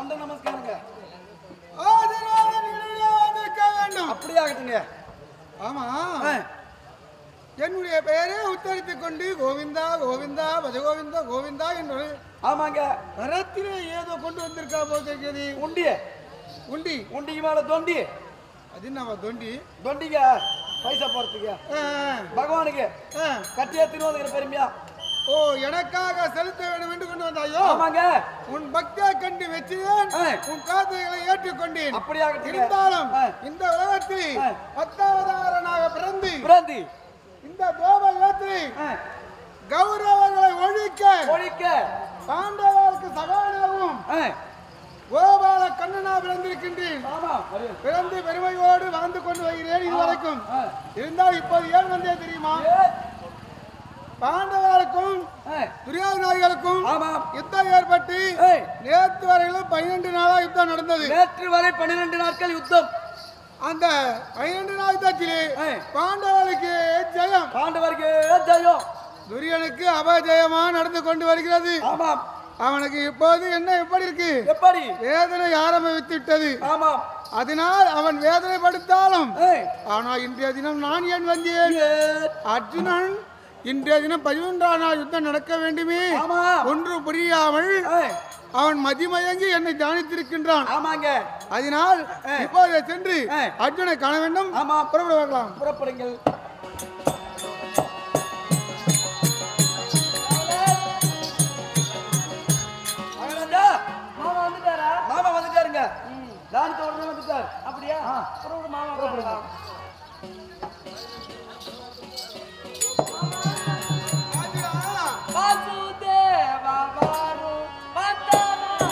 தண்ட நமஸ்காரங்க ஆதரவாக நிலையிலே வந்திருக்க வேண்டும் அப்படியே ஆகட்டுங்க ஆமா ஆ, என்னுடைய பெயரை உத்தரித்துக் கொண்டு கோவிந்தா கோவிந்தா பஜகோவிந்தா கோவிந்தா என்று ஆமாங்க கரத்திலே ஏதோ கொண்டு வந்திருக்கா போல் தெரிகிறது உண்டி உண்டி உண்டிக்கு மேல தொண்டி அது நம்ம தொண்டி தொண்டிங்க பைசா போறதுக்கு ஆ, பகவானுக்கு ஆ. கட்டியா திருவாதிக்கிற பெருமையா ஓ எனக்காக செலுத்த வேண்டும் என்று கொண்டு வந்தாயோ ஆமாங்க உன் பக்தியை கண்டு வச்சுதேன் ஆ. உன் காதைகளை ஏற்றுக்கொண்டேன் அப்படியே ஆகட்டுங்க இருந்தாலும் ஆ. இந்த உலகத்தில் ஆ. பத்தாவதாரனாக பிறந்து பிராந்தி இந்த கோபலத்தில் ஆ, கௌரவங்களை ஒழிக்க ஒழிக்க பாண்டவர்களுக்கு சகானாகவும் ஆ, கோபால கண்ணனா பிறந்திருக்கின்றேன் ஆமா அறிவு. பிறந்து பெருமையோடு வாழ்ந்து கொண்டு வருகிறேன் இதுவரைக்கும் ஆ. இருந்தால் இப்போது ஏன் வந்தே தெரியுமா ஏ, பாண்டவர்களுக்கும் ஆ, துரியோதனாதிகளுக்கும் ஆமாம் யுத்தம் ஏற்பட்டு ஏய், நேற்று வரையிலும் பன்னிரண்டு நாளா யுத்தம் நடந்தது நேற்று வரை பன்னிரண்டு நாட்கள் யுத்தம் அந்த பன்னிரண்டு நாள் யுத்தத்திலே ஏய். பாண்டவர்களுக்கு ஜெயம் பாண்டவருக்கு ஜெயம் துரியனுக்கு அபஜயமா நடந்து கொண்டு வருகிறது ஆமாம் அவனுக்கு இப்போது என்ன எப்படி இருக்கு எப்படி வேதனை ஆரம்பித்து விட்டது ஆமாம் அதனால் அவன் வேதனைப்படுத்தாலும் ஏய், ஆனால் இன்றைய தினம் நான் ஏன் வந்தேன் ஏ, அர்ஜுனன் இன்றைய தினம் பதினொன்றாம் நாள் யுத்தம் நடக்க வேண்டுமே ஆமாம் ஒன்று புரியாமல் ஏய், அவன் மதிமயங்கி என்னை தியானித்திருக்கின்றான் ஆமாங்க அதனால் இப்போது சென்று ஆ. அர்ஜுனை காண வேண்டும் ஆமாம் புறப்பட வரலாம் புறப்படுங்கள் மகாராஜா, மாமா வந்துட்டாரா மாமா வந்துட்டாருங்க தானித்த உடனே வந்துட்டார் அப்படியா புறப்படு மாமா புறப்படுங்க வாசுதேவா வாரு வந்தனா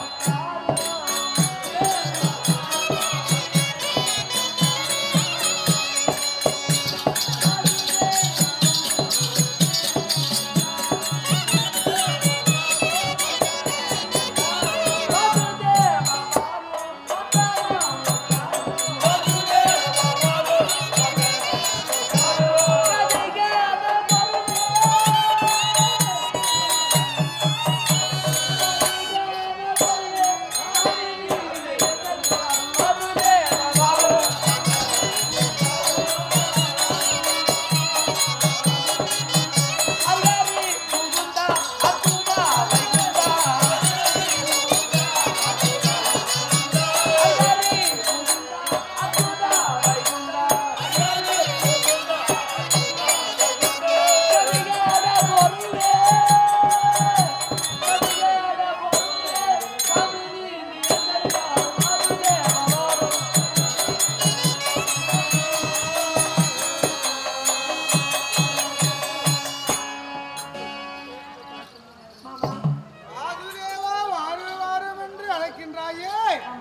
வாசுதேவா வாரு வாரும் என்று அழைக்கின்றாயே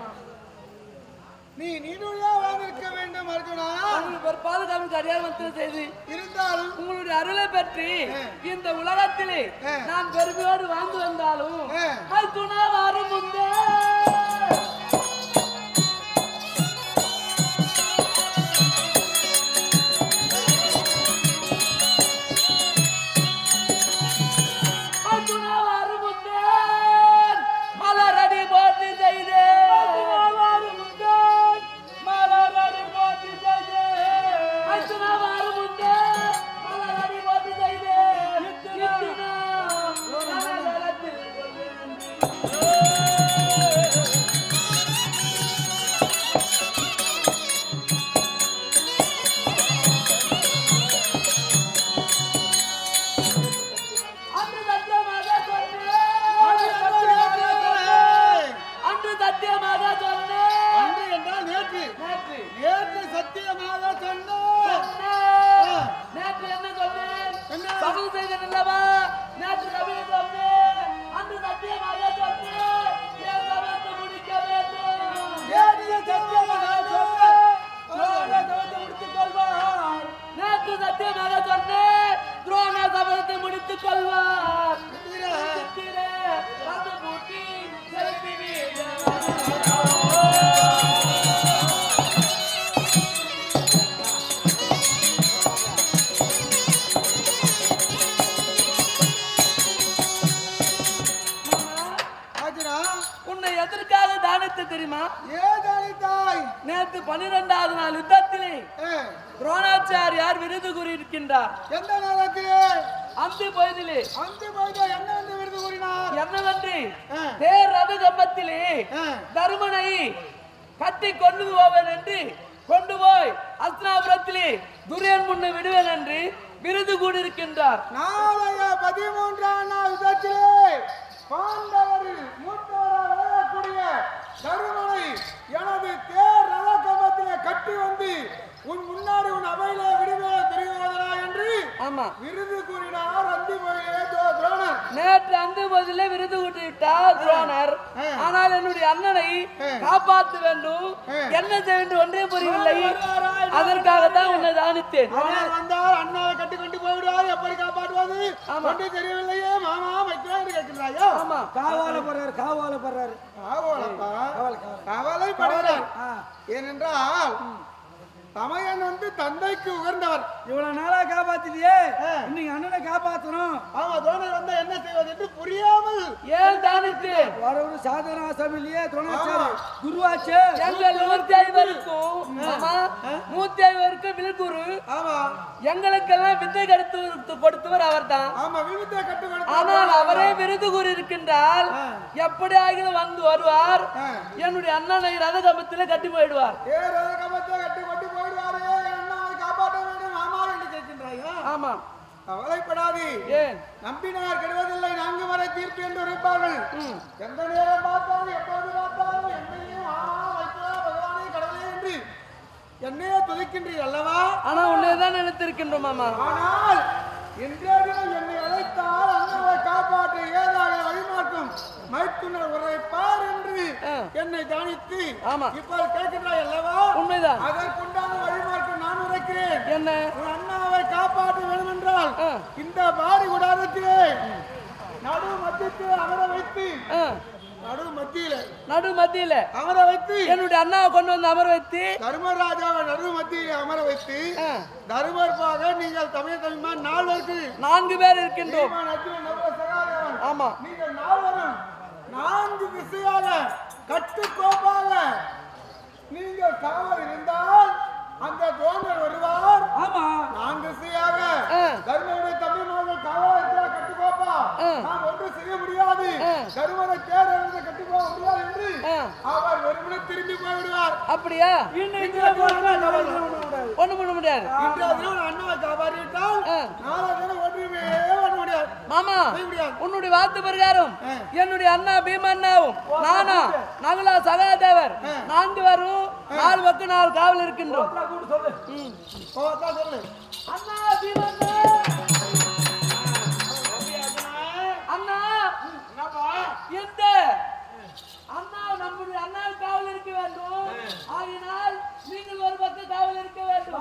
நீ நீடுழியா வாழ்ந்திருக்க வேண்டும் அர்ஜுனா பாதுகாப்பு அடியார் செய்து இருந்தாலும் உங்களுடைய அருளை பற்றி இந்த உலகத்திலே ஆ. நான் பெருமையோடு வாழ்ந்து வந்தாலும் ஆ. அது துணா வரும் முந்தே அது துணா வரும் முந்தே மலரடி போற்றி செய்தே வரும் முந்தே மலரடி போற்றி செய்தே அது துணா வரும் முந்தே மலரடி போற்றி செய்தே இத்துணா நலத்தில் கொள்வேன் எதற்காக தானத்தை தெரியுமா ஏதாய் நேற்று பனிரெண்டாவது நாள் யுத்தத்திலே துரோணாச்சாரியார் விருது கூறியிருக்கின்றார் எந்த நேரத்திலே அந்த பொழுதிலே அந்த போது என்ன வந்து விருது கூறினார் என்னவென்று ஆ. தேர் ரத கம்பத்திலே ஆ. தருமனை கட்டி கொண்டு போவேன் என்று கொண்டு போய் அஸ்னாபுரத்திலே துரியன் முன்ன விடுவேன் என்று விருது கூடியிருக்கின்றார் நாளைய பதிமூன்றாம் நாள் யுத்தத்திலே பாண்டவரில் மூத்தவராக விளங்கக்கூடிய தருமனை எனது தேர் ரதக்கம்பத்திலே கட்டி வந்து உன் முன்னாடி உன் அவையிலே விடுவே தெரியாதனா என்று ஆமா விருது கூறினார் அந்தி மொழியிலே தோ- துரோணர் நேற்று அந்த போதிலே விருது கூட்டிவிட்டார் துரோணர் ஆ. ஆனால் என்னுடைய அண்ணனை ஆ. காப்பாற்ற வேண்டும் ஆ. என்ன செய்ய வேண்டும் ஒன்றே புரியவில்லை அதற்காகத்தான் உன்னை தானித்தேன் அவர் வந்தால் அண்ணாவை கட்டி கொண்டு போய்விடுவார் எப்படி காப்பாற்றுவது ஆமா. ஒன்று தெரியவில்லையே மாமா வைக்கிறேன் என்று கேட்கிறாயோ ஆமா காவாலப்படுறாரு காவாலப்படுறாரு காவலப்பா கவலைப்படுகிறார் ஏனென்றால் தமையன் வந்து தந்தைக்கு உகர்ந்தவர் இவ்வளவு நாளா காப்பாத்திட்டியே ஆ. இன்னைக்கு அண்ணனை காப்பாத்தணும் ஆமா தோணர் வந்தா என்ன செய்வது என்று புரியாமல் ஏன் தானித்தேன் வரவரு சாதனா சமையலையே துணைச்சாரு குருவாச்சு எங்கள் நூத்தி ஐவருக்கும் ஆமா நூத்தி ஐவருக்கும் வில்குரு ஆமா எங்களுக்கெல்லாம் வித்தை கடுத்து கொடுத்தவர் அவர்தான் ஆமா விவித்தை கட்டு ஆனால் அவரே விருது கூறியிருக்கின்றால் எப்படி ஆகிலும் வந்து வருவார் ஆ. என்னுடைய அண்ணனை ரதகம்பத்திலே கட்டி போயிடுவார் ஏற கமத்தை கட்டி கொண்டு போயிடுவாரே அண்ணாவை காப்பாற்ற வேண்டும் மாமா என்று கேட்கின்றாயா ஆமா கவலைப்படாதே ஏன் நம்பினார் கெடுவதில்லை நான்கு வரை தீர்ப்பு என்று இருப்பார்கள் எந்த நேரம் பார்த்தாலும் எப்போது பார்த்தாலும் என்னையும் ஆமா வைத்தா பகவானே கடவுளே என்று என்னையே துதிக்கின்றீர் அல்லவா ஆனா உன்னையதான் நினைத்திருக்கின்றோம் மாமா ஆனால் இன்றைய தினம் என்னை அழைத்தால் அண்ணாவை காப்பாற்ற ஏதாக வழிமாற்றும் மைத்துனர் உரைப்பார் என்று ஆ. என்னை தானித்து ஆமா. இப்போது கேட்கின்றாய் அல்லவா உண்மைதான் அதற்குண்டான வழிமாற்றம் நான் உரைக்கிறேன் என்ன உன் அண்ணாவை காப்பாற்ற வேண்டும் என்றால் ஆ. இந்த பாடி குடாரத்திலே நடு மத்தியத்தில் அமர வைத்து ஆ, நடு மத்தியில நடு மத்தியில அமர வைத்து என்னுடைய அண்ணாவை கொண்டு வந்து அமர வைத்து தர்மராஜாவை நடு மத்தியில அமர வைத்து ஆ, தருமர்பாக நீங்கள் தமிழ் தமிழ்மா நால்வருக்கு நான்கு பேர் இருக்கின்றோம் சீமான், அர்ஜுனன், நகுல, சகாதேவன். ஆமா நீங்கள் நால்வரும் நான்கு திசையாக கட்டுக்கோப்பாக நீங்கள் காவல் இருந்தால் அந்த தோழர் வருவார் ஆமா நான்கு திசையாக ஆ. தர்மனுடைய தமிழ் மகள் காவல் இருக்கிற கட்டுக்கோப்பா ஆ. நாம் ஒன்று செய்ய முடியாது ஆ. தருமனை தேர் எழுத கட்டுக்கோப்ப முடியாது என்று ஆ. அவர் வெறுமனே திரும்பி போய்விடுவார் அப்படியா இன்னைக்கு கூடாது ஒண்ணு பண்ண முடியாது இன்றைய தினம் அண்ணாவை காப்பாற்றிவிட்டால் ஆ. நாளை தினம் ஒன்றுமே பண்ண முடியாது மாமா செய்ய முடியாது உன்னுடைய வார்த்தை பிரகாரம் ஆ. என்னுடைய அண்ணா பீமண்ணாவும் நானா நகுலா சகாதேவர் நான்கு பேரும் நாலு பக்கம் நாலு காவல் இருக்கின்றோம் ம். ஓ, அதான் சொல்லு அண்ணா பீமண்ணா அண்ணா இந்த அண்ணா நம்முடைய அண்ணா காவல் இருக்க வேண்டும் ஆகினால் நீங்கள் ஒரு பக்கம் காவல் இருக்க வேண்டும்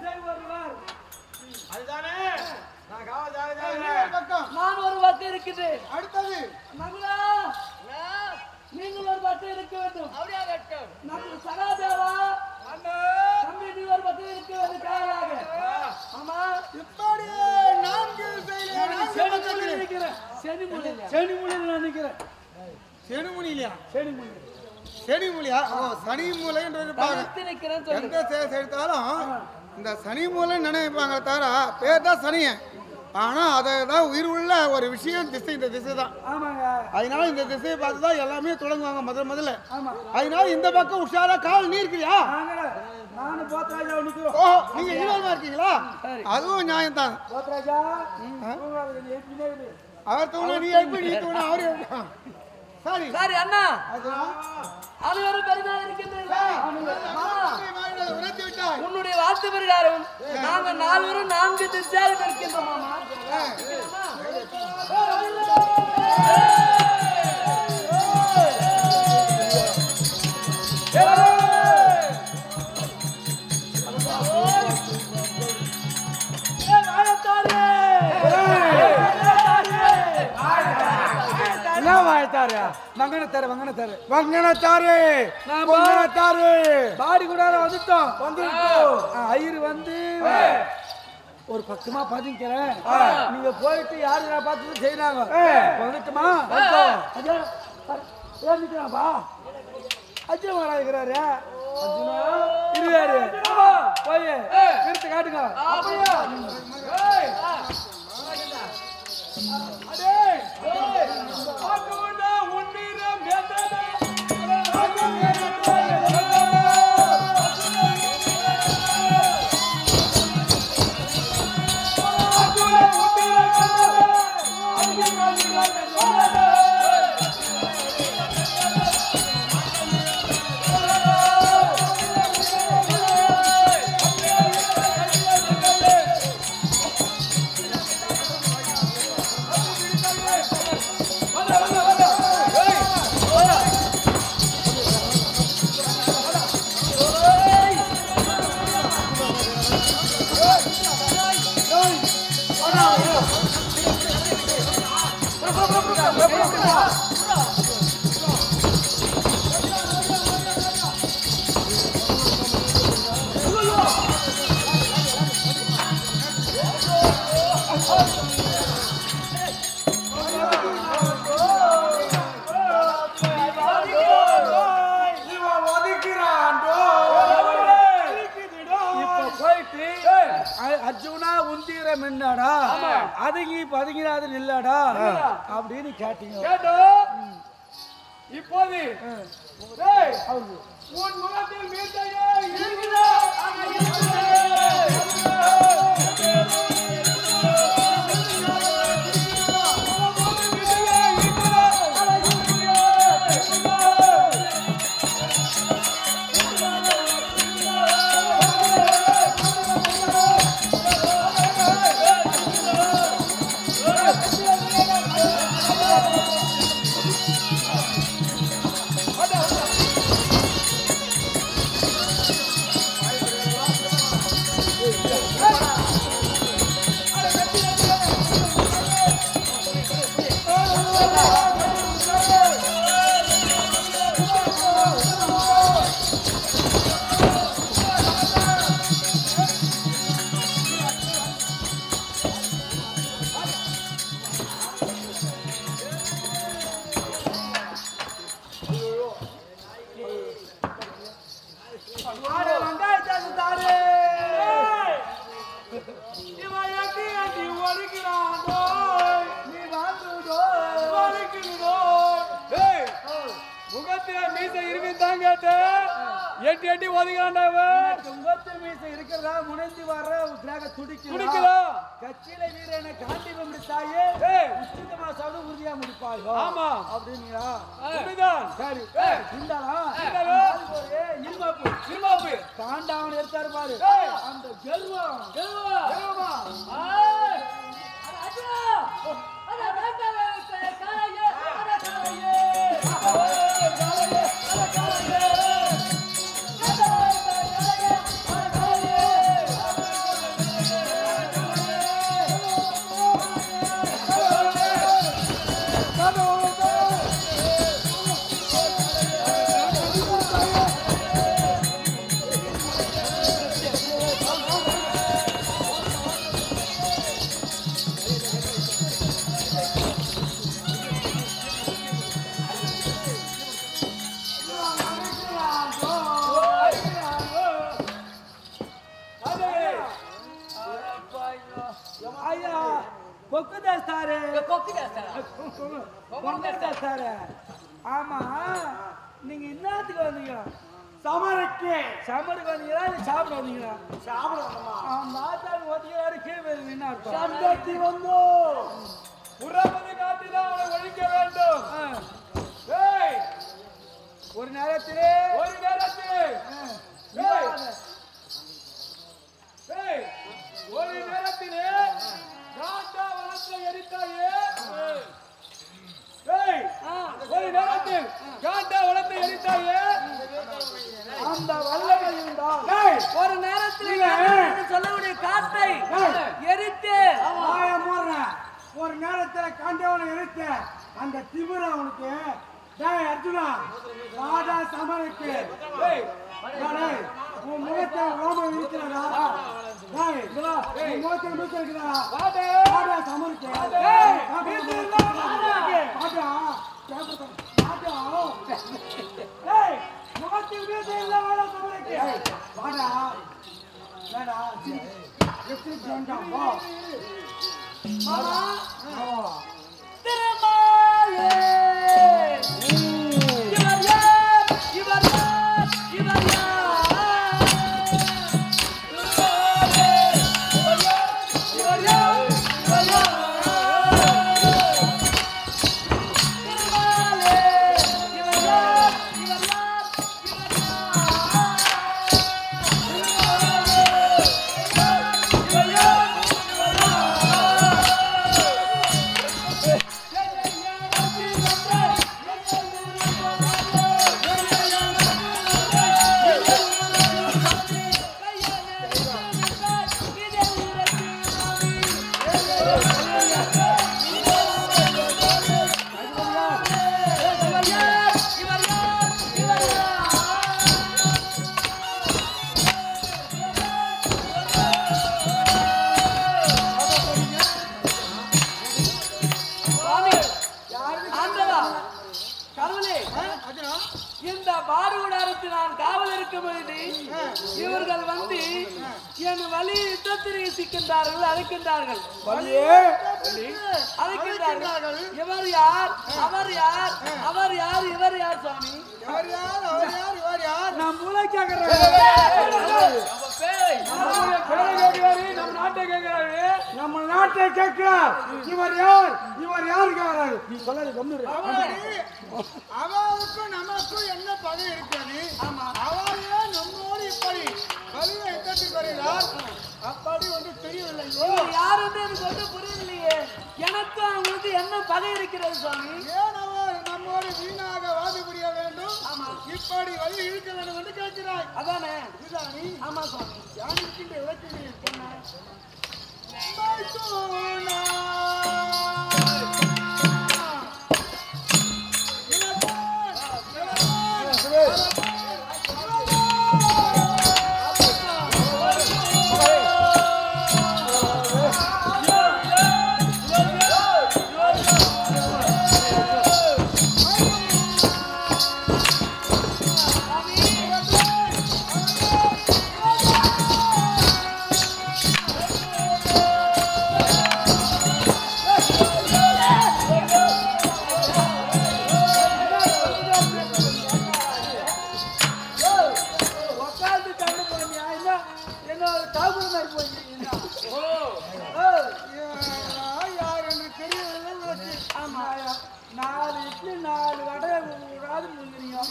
இன்னொரு பக்கம் நான் ஒரு பக்கம் இருக்கிறேன் அடுத்தது நகுலா நீங்கள் ஒரு பக்கம் இருக்க வேண்டும் நம்ம சகாதேவா தம்பி நீ ஒரு பக்கம் இருக்க வேண்டும் காவலாக ஆமா இப்படியே நான்கு திசையிலே நான்கு பக்கத்திலே செனிமூலையில செடிமூலையில் நான் நிக்கிறேன் செனுமுனி இல்லையா செடிமூலை செடிமூலியா ஓ சனி மூலை என்று இருப்பாங்க தனித்து நிக்கிறேன்னு சொல்லு எந்த சேர்த்து எடுத்தாலும் இந்த சனி மூலை நினைப்பாங்க தவிர பேர் தான் சனியன் ஆனா அதை தான் உயிர் உள்ள ஒரு விஷயம் திசை இந்த திசை தான் ஆமாங்க அதனால இந்த திசையை பார்த்து தான் எல்லாமே தொடங்குவாங்க முதல் முதல்ல ஆமா அதனால இந்த பக்கம் உஷாரா கால் நீ இருக்கிறியா நாங்க நானும் போத்ராஜா நிக்கிறோம் ஓ நீங்க ஈரோடுமா இருக்கீங்களா அதுவும் நியாயம் தான் போத்ராஜா தூங்காதீங்க, நீ ஏற்கனவே இரு. அவர் தூணு நீ எப்படி நீ தூணு அவரு எப்படி? சரி சரி அண்ணா அதுதான் அது ஒரு பெருநாள் இருக்கின்றீர்களா மாமா உரைத்து விட்டாய் உன்னுடைய வார்த்தை பிரகாரம் நாங்க நால்வரும் நான்கு திசையாக இருக்கின்றோம் மாமா என்ன வாய்த்தாரு மங்கனத்தாரு மங்கனத்தாரு வங்கனத்தாரு நான் வங்கனத்தாரு பாடி கூடார வந்துட்டோம் வந்துட்டோம் ஐயர் வந்து ஒரு பக்கமா பதிக்கிறேன் நீங்க போயிட்டு யாரு நான் பார்த்து செய்யறாங்க வந்துட்டுமா அதான், பாரு. ஏன் நிக்கிறாப்பா அர்ஜுன மகாராஜா இருக்கிறாரு இருக்காரு போய் விருத்து காட்டுங்க அப்படியா ஏய் அடே ஏய் ஆகோடா உன்னிடம் வேதனை இவன் ஒதுக்கிறான்டோ இப்ப போயிட்டு அ- அர்ஜுனா உந்தீர மின்னாடா அதுங்கி பதுங்கிடாது நில்லாடா அப்படின்னு கேட்டீங்க கேட்டோ இப்போது ஏய் உன் முகத்தில் மீட்டையே இருக்குதா இவன் எட்டி எட்டி ஒடுக்கிறான்டோ நீ வாழ்ந்துடோ ஒடுக்குதுடோ ஏய் முகத்தில மீசை இருக்குதான் கேட்ட எட்டி எட்டி ஒதுங்காண்டவன் துங்கத்து மீசை இருக்கிறதா முனைந்து வர்ற உத்ராக துடிக்குதா குடிக்குதா கச்சில வீரனை காண்டி முடித்தாயே ஏய் உச்சிதமா சாப்பிட உறுதியா முடிப்பாயோ ஆமா. அப்படிங்களா உண்மைதான் சரி ஏய். இருந்தாலும் இருந்தாலும். ஒரு இல்மாப்பு திருமாப்பு தாண்டாவன் எடுத்தாரு பாரு ஏய். அந்த கர்வம் கருவா கர்வமா ஆய் ஐயா கொக்கு தேஸ்தாரு கொக்கு தேஸ்தாரு ஆமா நீங்க என்னத்துக்கு வந்தீங்க சமரக்கு சமருக்கு வந்தீங்களா இல்ல சாப்பிட வந்தீங்களா சாப்பிடணுமா மாத்தாள் ஓட்டிக்கிறாரு கீழே என்ன அர்த்தம் சந்தத்தி வந்து புறமது காட்டிதான் அவனை ஒழிக்க வேண்டும் ஆ. ஏய் ஒரு நேரத்திலே ஒரு நேரத்தில் ஏய். ஏய் ஒரு நேரத்திலே காண்டா வனத்தை எரித்தாயே ஏய் ஒரு நேரத்தில் காண்டா வனத்தை எரித்தாயே அந்த வல்லமை இருந்தால் ஏய் ஒரு நேரத்தில் சொல்லக்கூடிய காத்தை எரித்து வாய மூடுறேன். ஒரு நேரத்துல கண்டவனை இருக்க அந்த திமிர அவனுக்கு டேய் அர்ஜுனா ராஜா சமருக்கு ஏய் டேய், உன் முகத்தை ரோமம் இருக்கிறதா டேய் உன் முகத்தை மூச்சு இருக்கிறதா வாடே ராஜா சமருக்கு ஏய், காட்டு, வீட்டுல இல்ல, காட்டு, வாடா. காட்டு, கேப்பத்தை, காட்டு. வேணும் ஏய் முகத்தில் வீட்டு எல்லாம் வேணும் தமிழுக்கு வாடா வாடா எப்படி வேண்டாம் வா மாமா வா. திருமாலே இவர் யார் இவர் யார் இவர் யார் திருமாலே இவர் யார் இவர் யார் இவர் யார் திருமாலே இவர் யார் இவர் யார் இவர் யார் இவர் யார் சுவாமி ஆண்டவா கடவுளே அர்ஜுனா இந்த பாடுகுடாரத்து நான் காவல் இருக்கும் பொழுது இவர்கள் வந்து என் வழி யுத்தத்தில் சிக்கின்றார்கள் அழைக்கின்றார்கள் வலியே அழைக்கின்றார்கள் இவர் யார் அவர் யார் அவர் யார் இவர் யார் சுவாமி அவர் யார் அவர் யார் இவர் யார் நான் மூளை கேட்கறேன் நம்ம நாட்டை கேட்கிறாரு நம்ம நாட்டை கேட்கிறார் இவர் யார் இவர் யார் கேட்கிறாரு நீ சொல்லாது கம்முரு அவளுக்கும் நமக்கும் என்ன பகை இருக்கிறது அவளையே நம்மோடு இப்படி வலிய யுத்தத்தில் வருகிறார் அப்படி ஒன்று தெரியவில்லையோ இவர் யார் என்று எனக்கு ஒன்றும் புரியவில்லையே எனக்கும் அவங்களுக்கு என்ன பகை இருக்கிறது சுவாமி ஏன் அவர் நம்மோடு வீணாக வாது புரிய வேண்டும் இப்படி வழி இழுக்க வேண்டும் என்று கேட்கிறாய் அதானே இதுதானி ஆமா சுவாமி யான் இருக்கின்ற விளக்கு பொண்ணு உட்காந்து தண்ணி போறீங்க என்ன என்ன தாகுடு மாதிரி போயிருக்கீங்க யார் என்று தெரியவில்லை உனக்கு ஆமா நாலு இட்லி நாலு வடை விடாது முந்திரியும்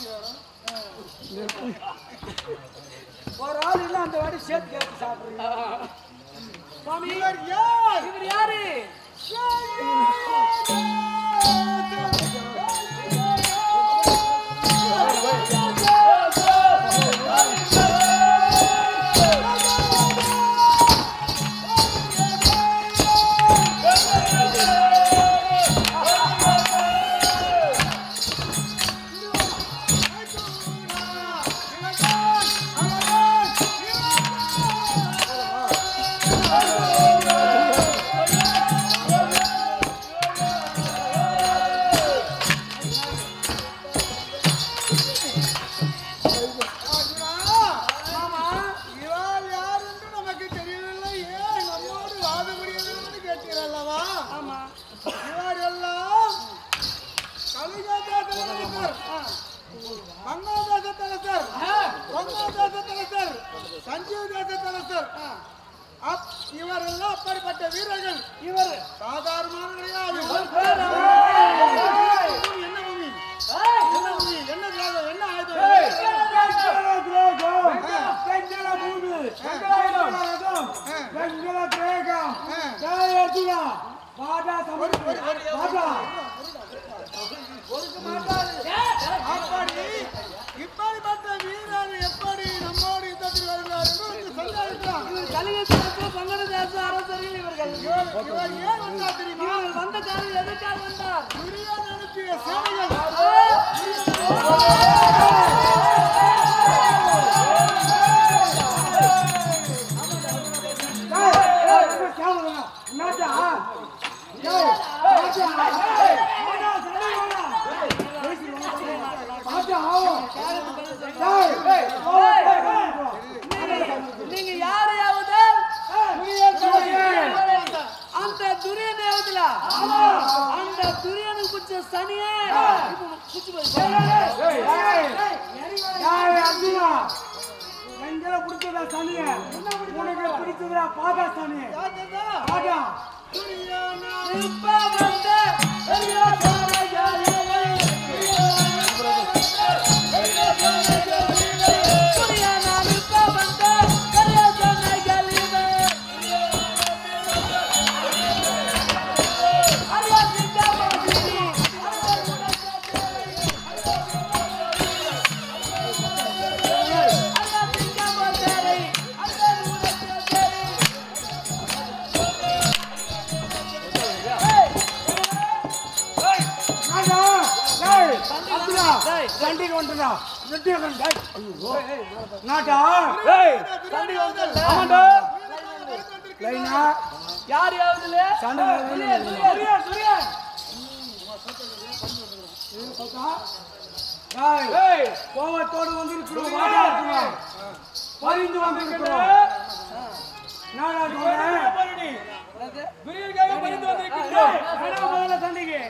ஒரு ஆள் இல்ல அந்த வடை சேர்த்து கேட்டு சாப்பிடுறீங்க சுவாமி இவர் யார் இவர் யாரு மாமா இவாள் யார் என்று நமக்கு தெரியவில்லை ஏன் நம்மோடு வாது முடியாது என்று கேட்டீர் அல்லவா ஆமா இவர் எல்லாம் கலிகாதா தலைவர் வங்காதேச தலைவர் வங்காதேச தலைவர் சஞ்சீவ் தேச தலைவர் அப் இவர் எல்லாம் அப்படிப்பட்ட வீரர்கள் இவர் சாதாரணமான கிடையாது என்ன பூமி என்ன பூமி என்ன தியாகம் என்ன ஆயுதம் அப்படி இப்படிப்பட்ட வீரர் எப்படி நம்மோடு யுத்தத்தில் வருகிறார் என்று ஒரு சந்தேகிக்கிறான். இவர் கலிகத்தில் பங்கட தேச அரசர்கள் இவர்கள் இவர் இவர் ஏன் வந்தா தெரியுமா இவர் வந்த காரியம் எதற்காக வந்தார் துரியோதனன் அனுப்பிய சேனைகள் நீங்க யாரையாவது அந்த துரியன் யாவதுல அந்த துரியனுக்கு பிடிச்ச சனியே குச்சி எங்களை பிடிச்சதா சனிய உனக்கு பிடிச்சதா பாதா சனி பாதா இப்ப வந்து தெரியாத யாரையே துரியனான் இப்ப வந்து தெரியாத யாரையே அரியா சிங்கா மாதிரி அரியா சிங்கா மாதிரி அரியா சண்டிக்கு வந்துடா வெட்டி நாட்டா ஆமாண்டா லைனா யார் யாவதுல சண்டை துரியன் துரியன் துரியன் கோவத்தோடு வந்திருக்கிறோம் வாடாட்டுமா பறிந்து வந்திருக்கிறோம் நாடாட்டு முதல்ல சண்டைக்கு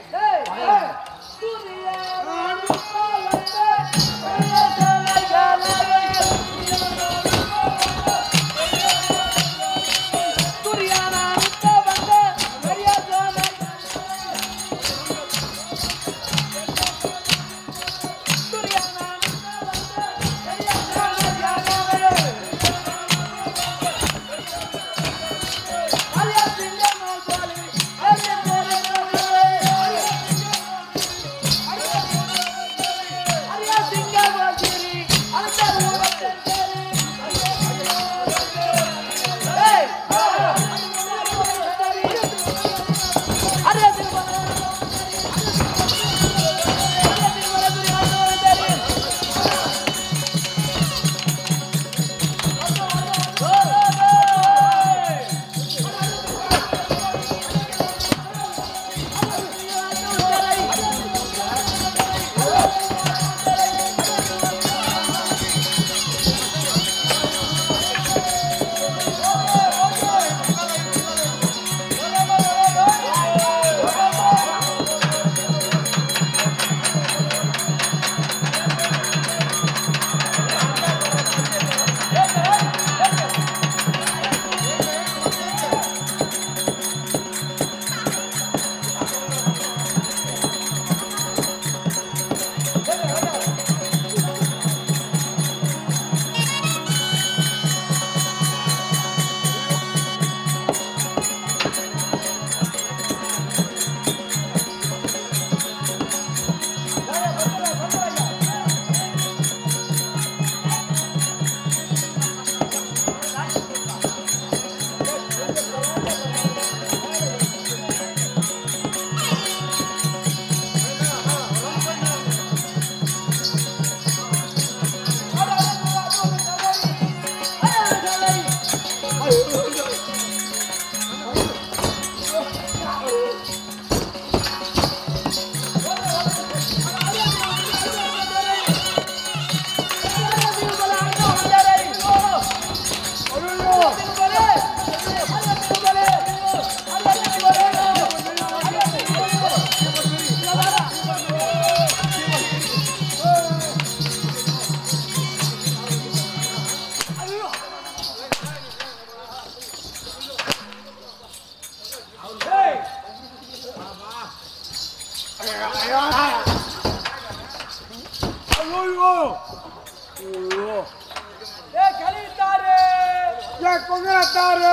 ஏ கொங்கத்தாரு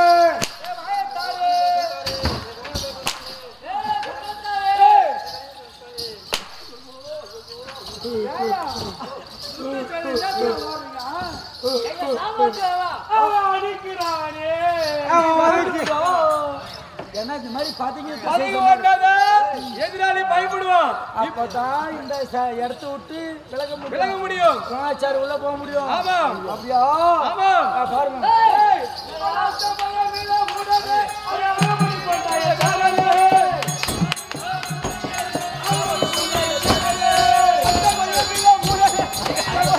ஏன்னா இந்த மாதிரி பாத்தீங்கன்னா பதுங்கி ஓட்டாத, எதிராளி பயப்படுவான் அப்பதான் இந்த ச- இடத்த விட்டு விலக முடியும் விலக முடியும் கலாச்சாரம் உள்ள போக முடியும் ஆமா அப்படியா ஆமா ஆ, பாருங்க ஏய், ராஷ்டிர பகவான் மீது கூடாது. அவரை அவமதி பண்ணாயே, தாராளே. ராஷ்டிர பகவான் மீது கூடாது.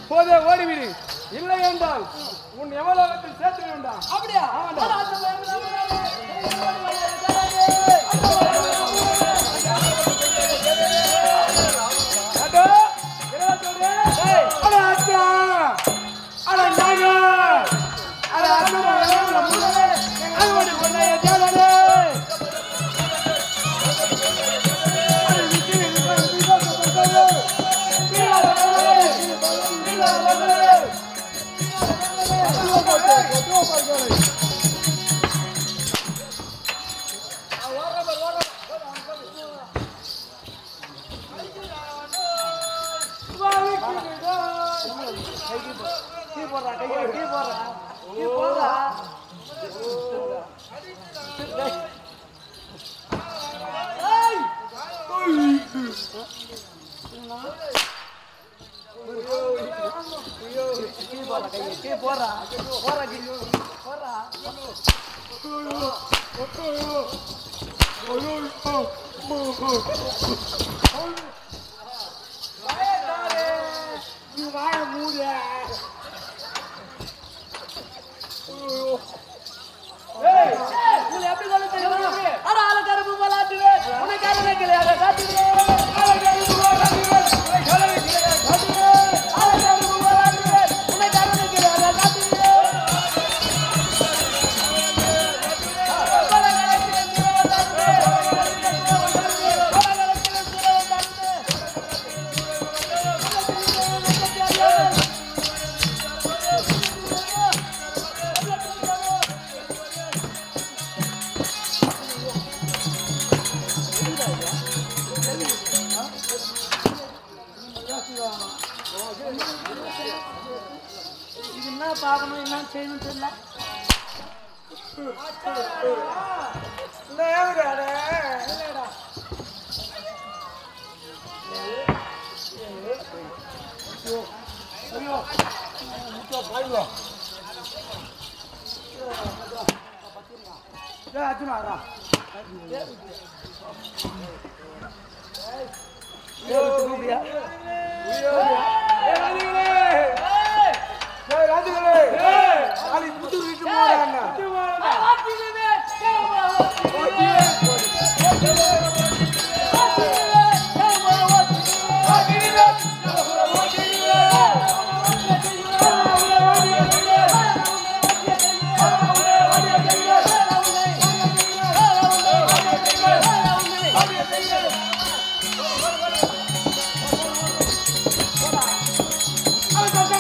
இப்போதே ஓடிவிடு இல்லை என்றால் உன் எவலோகத்தில் சேர்த்து வேண்டாம் அப்படியா அடோ, என்னடா சொல்ற? அட அச்சா! அட நாயா! அட அண்ணா, எவ்வளவு முள்ளே! அங்கோடி கொண்டைய ஜாலனே! அட விக்கி, விக்கி, விக்கி, விக்கி, கீழே வரலே! கீழே வரலே! கீழே போட்டு, கீழே போட்டு. கீ போடுறா கையை கீ போடுறா கீ போடுறா ஏய் கீ போடுறா கையை கீ போடுறா போடுறா கீ போடுறா ஏய், உங்களை எப்படி சொல்ல தெரியுமா? அட, ஆளக்கருப்பு போல ஆட்டுவேன். உன்னை கருணை கிளையாக காட்டுவேன். ஆளக்கருப்பு போல ஆட்டுவேன். உன்னை கருணை கிளையாக காட்டுவேன். ஆளக்கருப்பு போல ஆட்டுவேன். உன்னை கருணை கிளையாக காட்டுவேன். பலகலக்கிலே சிறுவன் தாக்குவேன். பலகலக்கிலே சிறுவன் தாக்குவேன். இது என்ன பார்க்கணும் என்ன செய்யணும் தெரியல அட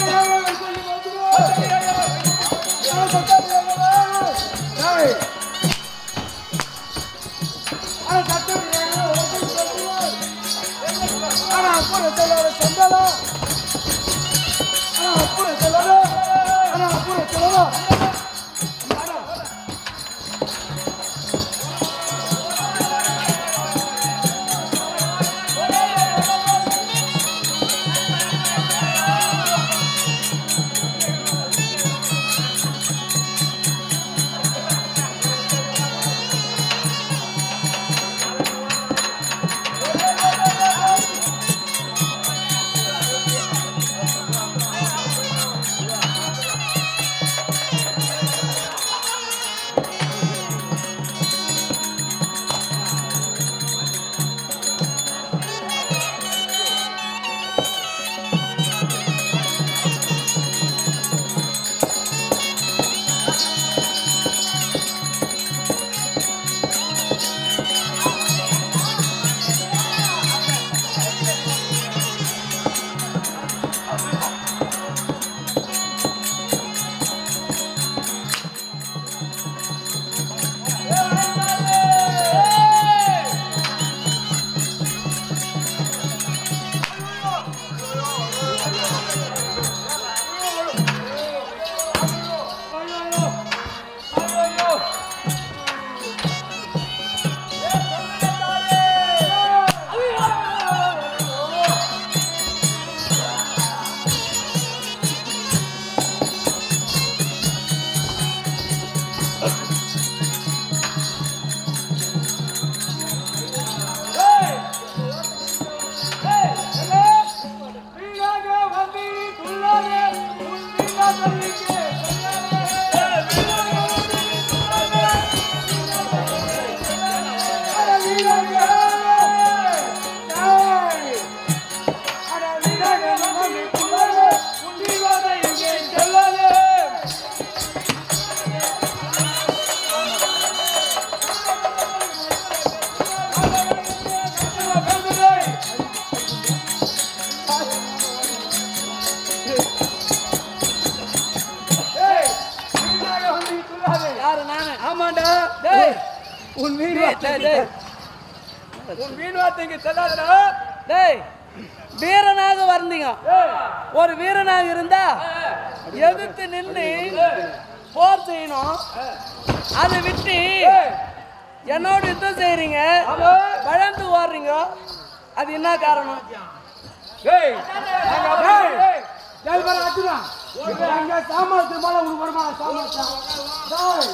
யாரு நானு ஆமாண்டா டேய் உன் வீடு டேய் டேய் உன் வீடு வார்த்தை இங்க சொல்லாதடா டேய் வீரனாக வந்தீங்க ஒரு வீரனாக இருந்தா எதிர்த்து நின்று போர் செய்யணும் அதை விட்டு என்னோட யுத்தம் செய்றீங்க வளர்ந்து ஓடுறீங்க அது என்ன காரணம் டேய் நாங்க டேய். டேய் ஜெய் பாரு அத்துடா அங்க சாமர்த்தி மேல உனக்கு வருமா சாமர்த்தியம் டேய்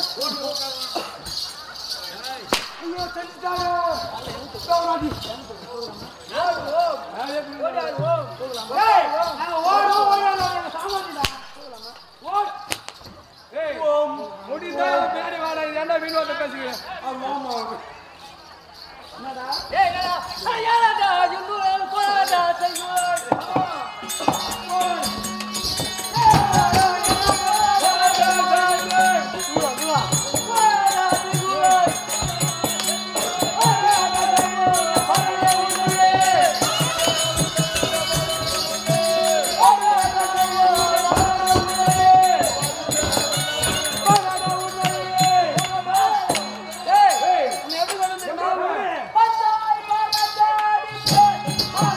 ஐயோ செஞ்சுட்டாங்க கவுனாடி டேய் நாங்க ஓடுறோம் ஓடுறோம் சாமர்த்திடா டேய் முடிந்தா பின்னாடி வாடா இது ஏன்டா வீடு வார்த்தை பேசுகிறேன் ஏய் என்னடா ஐயாடா இன்னும் போடா செய்வோம் டேய் உன்னை எப்படி கொண்டு வந்து பத்தாய் பத்தாடி